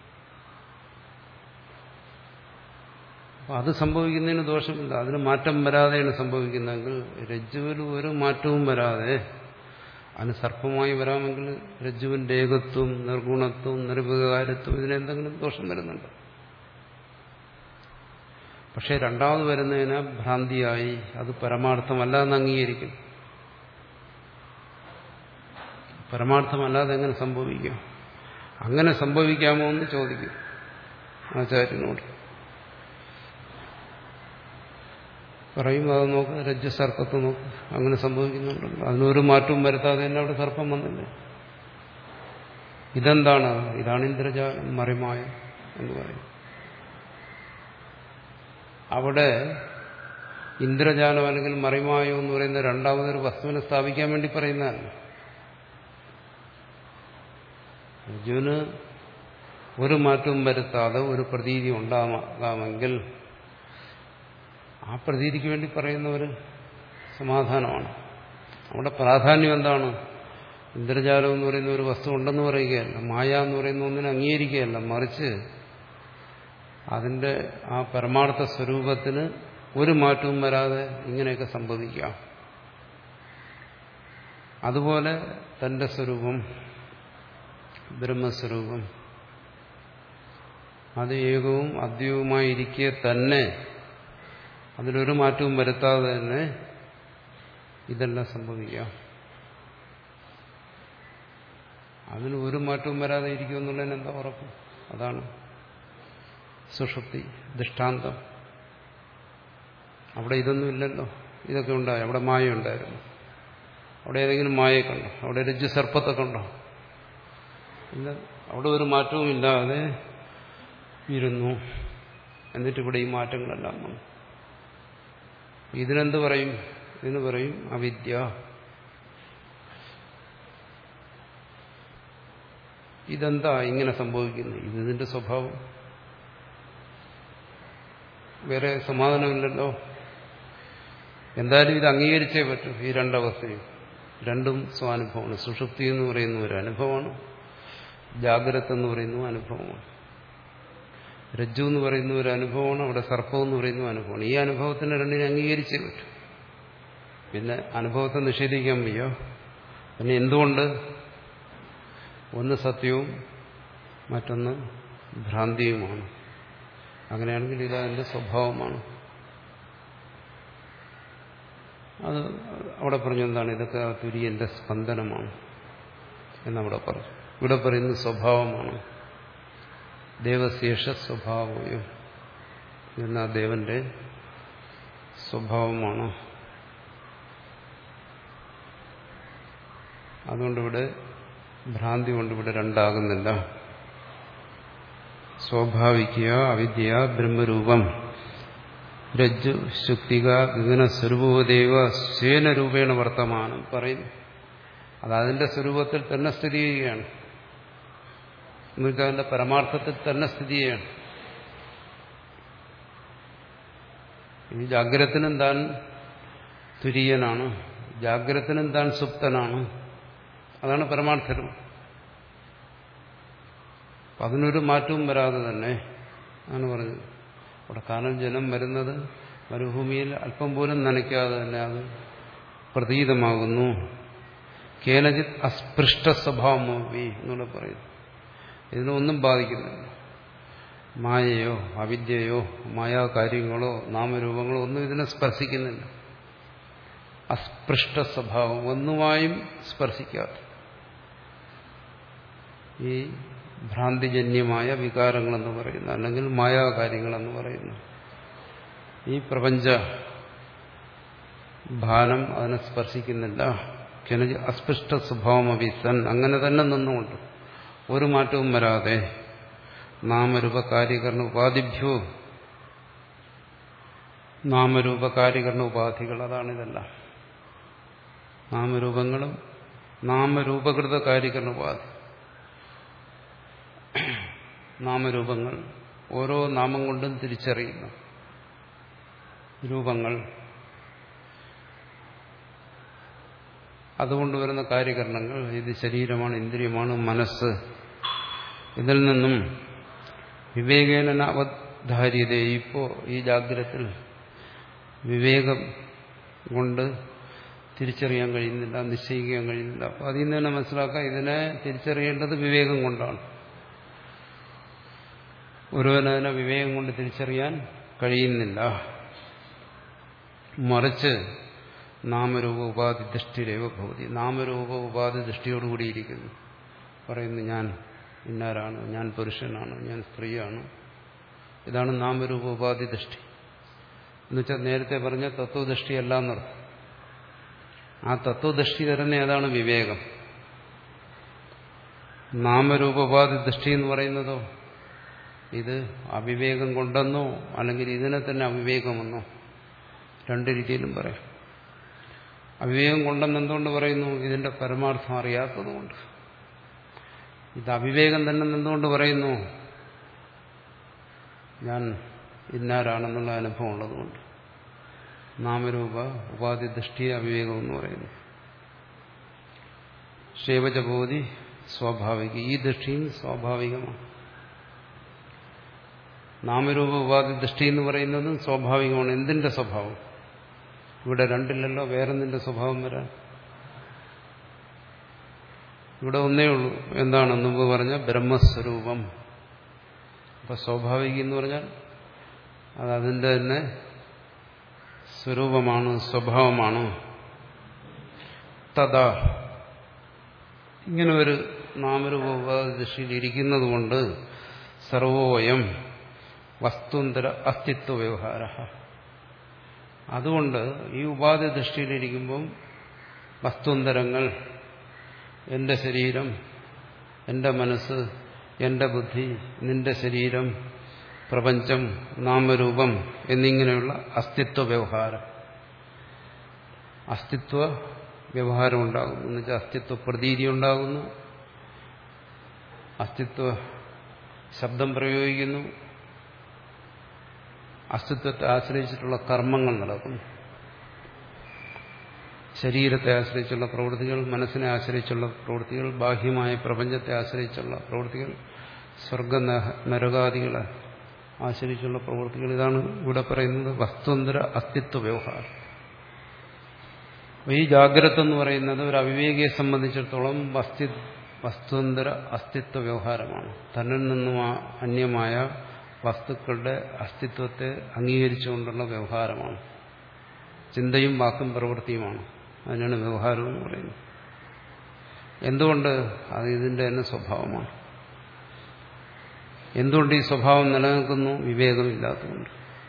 അപ്പൊ അത് സംഭവിക്കുന്നതിന് ദോഷമില്ല അതിന് മാറ്റം വരാതെയാണ് സംഭവിക്കുന്നതെങ്കിൽ രജ്ജുവിൽ ഒരു മാറ്റവും വരാതെ അതിന് സർപ്പമായി വരാമെങ്കിൽ രജ്ജുവിന്റെ ഏകത്വം നിർഗുണത്വം നിർവികാരത്വം ഇതിനെന്തെങ്കിലും ദോഷം വരുന്നുണ്ട് പക്ഷെ രണ്ടാമത് വരുന്നതിന് ഭ്രാന്തിയായി അത് പരമാർത്ഥമല്ല എന്ന് അംഗീകരിക്കും പരമാർത്ഥമല്ലാതെ എങ്ങനെ സംഭവിക്കും അങ്ങനെ സംഭവിക്കാമോ എന്ന് ചോദിക്കും ആചാര്യനോട് പറയും അത് നോക്ക് രജ്ജ സർപ്പത്ത് നോക്ക് അങ്ങനെ സംഭവിക്കുന്നുണ്ടല്ലോ അതിനൊരു മാറ്റവും വരുത്താതെ തന്നെ അവിടെ സർപ്പം വന്നില്ലേ ഇതെന്താണ് ഇതാണ് ഇന്ദ്രജാലം മറിമായ എന്ന് പറയും അവിടെ ഇന്ദ്രജാലം അല്ലെങ്കിൽ മറിമായോ എന്ന് പറയുന്ന രണ്ടാമതൊരു വസ്തുവിനെ സ്ഥാപിക്കാൻ വേണ്ടി പറയുന്നതല്ല അർജുന് ഒരു മാറ്റവും വരുത്താതെ ഒരു പ്രതീതി ഉണ്ടാകാമെങ്കിൽ ആ പ്രതീതിക്ക് വേണ്ടി പറയുന്ന ഒരു സമാധാനമാണ് അവിടെ പ്രാധാന്യം എന്താണ് ഇന്ദ്രജാലം എന്ന് പറയുന്ന ഒരു വസ്തു ഉണ്ടെന്ന് പറയുകയല്ല മായ എന്ന് പറയുന്ന ഒന്നിനെ അംഗീകരിക്കുകയല്ല മറിച്ച് അതിന്റെ ആ പരമാർത്ഥ സ്വരൂപത്തിന് ഒരു മാറ്റവും വരാതെ ഇങ്ങനെയൊക്കെ സംഭവിക്കാം അതുപോലെ തന്റെ സ്വരൂപം ബ്രഹ്മസ്വരൂപം അത് ഏകവും അദ്വൈവുമായിരിക്കെ തന്നെ അതിലൊരു മാറ്റവും വരുത്താതെ തന്നെ ഇതെല്ലാം സംഭവിക്കാം അതിന് ഒരു മാറ്റവും വരാതെ ഇരിക്കുമെന്നുള്ളതിന് എന്താ ഉറപ്പ് അതാണ് സുഷുപ്തി ദൃഷ്ടാന്തം അവിടെ ഇതൊന്നും ഇല്ലല്ലോ ഇതൊക്കെ ഉണ്ടായി അവിടെ മായ ഉണ്ടായിരുന്നു അവിടെ ഏതെങ്കിലും മായയെ കണ്ടോ അവിടെ രജ്ജു സർപ്പത്തെ കണ്ടോ ഇല്ല അവിടെ ഒരു മാറ്റവും ഇല്ലാതെ ഇരുന്നു എന്നിട്ട് ഇവിടെ ഈ മാറ്റങ്ങളെല്ലാം വന്നു ഇതിനെന്ത് പറയും ഇതിന് പറയും അവിദ്യ ഇതെന്താ ഇങ്ങനെ സംഭവിക്കുന്നത് ഇത് ഇതിന്റെ സ്വഭാവം വേറെ സമാധാനമില്ലല്ലോ എന്തായാലും ഇത് അംഗീകരിച്ചേ പറ്റൂ ഈ രണ്ടവസ്ഥയും രണ്ടും സ്വാനുഭവമാണ് സുഷുപ്തി എന്ന് പറയുന്ന ഒരു അനുഭവമാണ് ജാഗ്രത എന്ന് പറയുന്ന അനുഭവമാണ് രജ്ജു എന്ന് പറയുന്ന ഒരു അനുഭവമാണ് അവിടെ സർപ്പം എന്ന് പറയുന്ന അനുഭവമാണ് ഈ അനുഭവത്തിന് രണ്ടിനെ അംഗീകരിച്ചേ പറ്റൂ പിന്നെ അനുഭവത്തെ നിഷേധിക്കാൻ വയ്യോ പിന്നെ എന്തുകൊണ്ട് ഒന്ന് സത്യവും മറ്റൊന്ന് ഭ്രാന്തിയുമാണ് അങ്ങനെയാണെങ്കിൽ ഇത് അതിന്റെ സ്വഭാവമാണ് അത് അവിടെ പറഞ്ഞു എന്താണ് ഇതൊക്കെ ആ തുര്യന്റെ സ്പന്ദനമാണ് എന്നവിടെ പറഞ്ഞു ഇവിടെ പറയുന്നത് സ്വഭാവമാണ് ദേവശേഷ സ്വഭാവവും എന്ന ദേവന്റെ സ്വഭാവമാണ് അതുകൊണ്ടിവിടെ ഭ്രാന്തി കൊണ്ടിവിടെ രണ്ടാകുന്നില്ല സ്വാഭാവിക അവിദ്യ ബ്രഹ്മരൂപം രജ്ജു ശുക്തിക ഗഗന സ്വരൂപദേവ സ്വേനരൂപേണ വർത്തമാനം പറയുന്നു അത് അതിന്റെ സ്വരൂപത്തിൽ തന്നെ സ്ഥിതി ചെയ്യുകയാണ് എന്നുവെച്ചാൽ അതിന്റെ പരമാർത്ഥത്തിൽ തന്നെ സ്ഥിതി ചെയ്യണം ഈ ജാഗ്രതത്തിനും താൻ തുര്യനാണ് ജാഗ്രതത്തിനും താൻ സുപ്തനാണ് അതാണ് പരമാർത്ഥം അപ്പം അതിനൊരു മാറ്റവും വരാതെ തന്നെ ആണ് പറഞ്ഞത് അവിടെ കാനൽ ജലം വരുന്നത് മരുഭൂമിയിൽ അല്പം പോലും നനയ്ക്കാതെ തന്നെ അത് പ്രതീതമാകുന്നു കേനജിത് അസ്പൃഷ്ട സ്വഭാവമോവി എന്നുള്ള പറയുന്നു ഇതിനൊന്നും ബാധിക്കുന്നില്ല മായയോ അവിദ്യയോ മായാകാര്യങ്ങളോ നാമരൂപങ്ങളോ ഒന്നും ഇതിനെ സ്പർശിക്കുന്നില്ല അസ്പൃഷ്ട സ്വഭാവം ഒന്നുമായും സ്പർശിക്കാത്ത ഈ ഭ്രാന്തിജന്യമായ വികാരങ്ങളെന്ന് പറയുന്ന അല്ലെങ്കിൽ മായാകാര്യങ്ങളെന്ന് പറയുന്നു ഈ പ്രപഞ്ച ഭാനം അതിനെ സ്പർശിക്കുന്നില്ല കിണജ് അസ്പൃഷ്ട സ്വഭാവം അഭിസൻ അങ്ങനെ തന്നെ നിന്നുകൊണ്ട് ഒരു മാറ്റവും വരാതെ നാമരൂപകാര്യകരണ ഉപാധിഭ്യോ നാമരൂപകാര്യകരണ ഉപാധികൾ അതാണിതെല്ലാം നാമരൂപങ്ങളും നാമരൂപകൃത കാര്യകരണ ഉപാധി നാമരൂപങ്ങൾ ഓരോ നാമം കൊണ്ടും തിരിച്ചറിയുന്നു രൂപങ്ങൾ അതുകൊണ്ട് വരുന്ന കാര്യകരണങ്ങൾ ഇത് ശരീരമാണ് ഇന്ദ്രിയമാണ് മനസ്സ് ഇതിൽ നിന്നും വിവേകേന അവധാര്യത ഇപ്പോൾ ഈ ജാഗ്രത്തിൽ വിവേകം കൊണ്ട് തിരിച്ചറിയാൻ കഴിയുന്നില്ല നിശ്ചയിക്കാൻ കഴിയുന്നില്ല അപ്പോൾ അതിൽ നിന്ന് തന്നെ മനസ്സിലാക്കാം ഇതിനെ തിരിച്ചറിയേണ്ടത് വിവേകം കൊണ്ടാണ് ഒരുവനതിനെ വിവേകം കൊണ്ട് തിരിച്ചറിയാൻ കഴിയുന്നില്ല മറിച്ച് നാമരൂപ ഉപാധി ദൃഷ്ടിരേവ ഭവതി നാമരൂപ ഉപാധി ദൃഷ്ടിയോടുകൂടിയിരിക്കുന്നു പറയുന്നു ഞാൻ ഇന്നാരാണ് ഞാൻ പുരുഷനാണ് ഞാൻ സ്ത്രീയാണ് ഇതാണ് നാമരൂപ ഉപാധി ദൃഷ്ടി എന്നുവെച്ചാൽ നേരത്തെ പറഞ്ഞ തത്വദൃഷ്ടിയല്ല എന്നർത്ഥം ആ തത്വദൃഷ്ടി തരുന്ന ഏതാണ് വിവേകം നാമരൂപോപാധി ദൃഷ്ടി എന്ന് പറയുന്നതോ ഇത് അവിവേകം കൊണ്ടെന്നോ അല്ലെങ്കിൽ ഇതിനെ തന്നെ അവിവേകമെന്നോ രണ്ട് രീതിയിലും പറയാം അവിവേകം കൊണ്ടെന്ന് എന്തുകൊണ്ട് പറയുന്നു ഇതിന്റെ പരമാർത്ഥം അറിയാത്തതുകൊണ്ട് ഇത് അവിവേകം തന്നെ എന്തുകൊണ്ട് പറയുന്നു ഞാൻ ഇന്നാരാണെന്നുള്ള അനുഭവം ഉള്ളതുകൊണ്ട് നാമരൂപ ഉപാധി ദൃഷ്ടി അവിവേകം എന്ന് പറയുന്നു ശേവജബോധി സ്വാഭാവിക ഈ ദൃഷ്ടിയും സ്വാഭാവികമാണ് നാമരൂപ ഉപാധി ദൃഷ്ടി എന്ന് പറയുന്നതും സ്വാഭാവികമാണ് എന്തിന്റെ സ്വഭാവം ഇവിടെ രണ്ടില്ലല്ലോ വേറെന്തിന്റെ സ്വഭാവം വരാൻ ഇവിടെ ഒന്നേ ഉള്ളൂ എന്താണ് മുമ്പ് പറഞ്ഞ ബ്രഹ്മസ്വരൂപം അപ്പൊ സ്വാഭാവിക എന്ന് പറഞ്ഞാൽ അത് അതിന്റെ തന്നെ സ്വരൂപമാണ് സ്വഭാവമാണ് തഥാ ഇങ്ങനെ ഒരു നാമരൂപദൃഷ്ടിയിൽ ഇരിക്കുന്നത് കൊണ്ട് സർവോയം വസ്തുന്തര അസ്തിത്വ വ്യവഹാര അതുകൊണ്ട് ഈ ഉപാധി ദൃഷ്ടിയിലിരിക്കുമ്പം വസ്തുന്തരങ്ങൾ എന്റെ ശരീരം എന്റെ മനസ്സ് എന്റെ ബുദ്ധി നിന്റെ ശരീരം പ്രപഞ്ചം നാമരൂപം എന്നിങ്ങനെയുള്ള അസ്തിത്വ വ്യവഹാരം അസ്തിത്വ വ്യവഹാരം ഉണ്ടാകുന്നു എന്നുവെച്ചാൽ അസ്തിത്വ പ്രതീതി ഉണ്ടാകുന്നു അസ്തിത്വ ശബ്ദം പ്രയോഗിക്കുന്നു അസ്തിത്വത്തെ ആശ്രയിച്ചിട്ടുള്ള കർമ്മങ്ങൾ നടക്കുന്നു ശരീരത്തെ ആശ്രയിച്ചുള്ള പ്രവൃത്തികൾ മനസ്സിനെ ആശ്രയിച്ചുള്ള പ്രവൃത്തികൾ ബാഹ്യമായ പ്രപഞ്ചത്തെ ആശ്രയിച്ചുള്ള പ്രവൃത്തികൾ സ്വർഗ നരകാദികളെ ആശ്രയിച്ചുള്ള പ്രവൃത്തികൾ ഇതാണ് ഇവിടെ പറയുന്നത് വസ്തുന്തര അസ്തിത്വ വ്യവഹാരം ഈ ജാഗ്രത എന്ന് പറയുന്നത് ഒരു അവിവേകിയെ സംബന്ധിച്ചിടത്തോളം വസ്തി വസ്തുന്തര അസ്തിത്വ വ്യവഹാരമാണ് തന്നിൽ നിന്നും അന്യമായ വസ്തുക്കളുടെ അസ്തിത്വത്തെ അംഗീകരിച്ചുകൊണ്ടുള്ള വ്യവഹാരമാണ് ചിന്തയും വാക്കും പ്രവൃത്തിയുമാണ് അതിനാണ് വ്യവഹാരം എന്ന് പറയുന്നത് എന്തുകൊണ്ട് അത് ഇതിന്റെ തന്നെ സ്വഭാവമാണ് എന്തുകൊണ്ട് ഈ സ്വഭാവം നിലനിൽക്കുന്നു വിവേകമില്ലാത്തതുകൊണ്ട്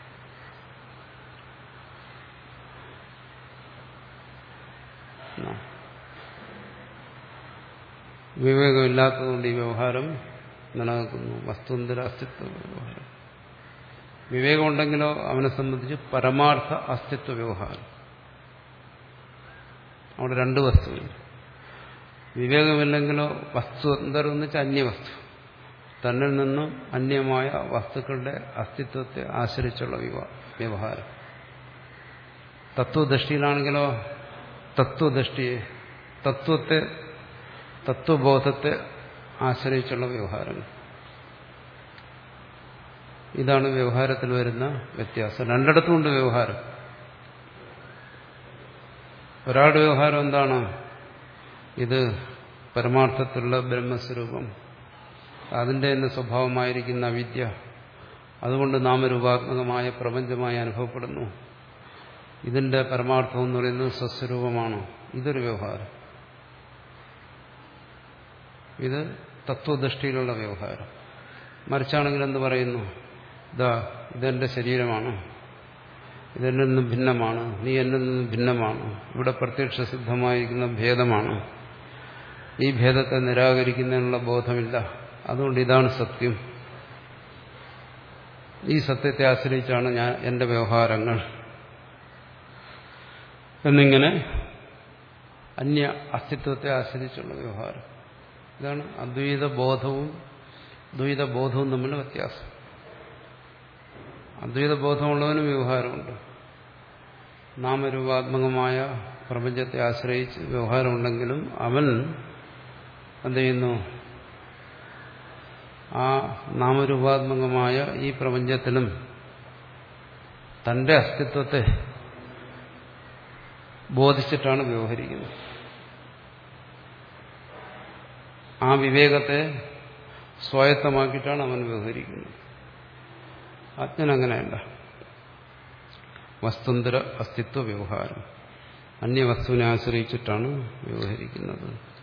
വിവേകമില്ലാത്തതുകൊണ്ട് ഈ വ്യവഹാരം നിലനിൽക്കുന്നു വസ്തുന്തര അസ്തിത്വ വ്യവഹാരം വിവേകമുണ്ടെങ്കിലോ അവനെ സംബന്ധിച്ച് പരമാർത്ഥ അസ്തിത്വ വ്യവഹാരം അവിടെ രണ്ട് വസ്തുവില്ല വിവേകമില്ലെങ്കിലോ വസ്തു എന്താണെന്ന് വെച്ചാൽ അന്യവസ്തു തന്നിൽ നിന്നും അന്യമായ വസ്തുക്കളുടെ അസ്തിത്വത്തെ ആശ്രയിച്ചുള്ള വ്യവഹാരം തത്വദൃഷ്ടിയിലാണെങ്കിലോ തത്വദൃഷ്ടിയെ തത്വത്തെ തത്വബോധത്തെ ആശ്രയിച്ചുള്ള വ്യവഹാരങ്ങൾ ഇതാണ് വ്യവഹാരത്തിൽ വരുന്ന വ്യത്യാസം രണ്ടിടത്തുമുണ്ട് വ്യവഹാരം ഒരാളുടെ വ്യവഹാരം എന്താണ് ഇത് പരമാർത്ഥത്തിലുള്ള ബ്രഹ്മസ്വരൂപം അതിന്റെ തന്നെ സ്വഭാവമായിരിക്കുന്ന അവിദ്യ അതുകൊണ്ട് നാമരൂപാത്മകമായ പ്രപഞ്ചമായി അനുഭവപ്പെടുന്നു ഇതിന്റെ പരമാർത്ഥം എന്ന് പറയുന്നത് സ്വസ്വരൂപമാണ് ഇതൊരു വ്യവഹാരം ഇത് തത്വദൃഷ്ടിയിലുള്ള വ്യവഹാരം മറിച്ചാണെങ്കിൽ എന്ത് പറയുന്നു ഇതാ ഇതെന്റെ ശരീരമാണ് ഇതെന്നിൽ നിന്ന് ഭിന്നമാണ് നീ എന്നിൽ നിന്ന് ഭിന്നമാണ് ഇവിടെ പ്രത്യക്ഷ സിദ്ധമായിരിക്കുന്ന ഭേദമാണ് ഈ ഭേദത്തെ നിരാകരിക്കുന്നതിനുള്ള ബോധമില്ല അതുകൊണ്ട് ഇതാണ് സത്യം ഈ സത്യത്തെ ആശ്രയിച്ചാണ് ഞാൻ എന്റെ വ്യവഹാരങ്ങൾ എന്നിങ്ങനെ അന്യ അസ്തിത്വത്തെ ആശ്രയിച്ചുള്ള വ്യവഹാരം ഇതാണ് അദ്വൈത ബോധവും ദ്വൈത ബോധവും തമ്മിലുള്ള വ്യത്യാസം അദ്വൈത ബോധമുള്ളവനും വ്യവഹാരമുണ്ട് നാമരൂപാത്മകമായ പ്രപഞ്ചത്തെ ആശ്രയിച്ച് വ്യവഹാരമുണ്ടെങ്കിലും അവൻ എന്ത് ചെയ്യുന്നു ആ നാമരൂപാത്മകമായ ഈ പ്രപഞ്ചത്തിലും തന്റെ അസ്തിത്വത്തെ ബോധിച്ചിട്ടാണ് വ്യവഹരിക്കുന്നത് ആ വിവേകത്തെ സ്വായത്തമാക്കിയിട്ടാണ് അവൻ വ്യവഹരിക്കുന്നത് അജ്ഞൻ അങ്ങനെയല്ല വസ്തുന്തര അസ്തിത്വ വ്യവഹാരം അന്യവസ്തുവിനെ ആശ്രയിച്ചിട്ടാണ് വ്യവഹരിക്കുന്നത്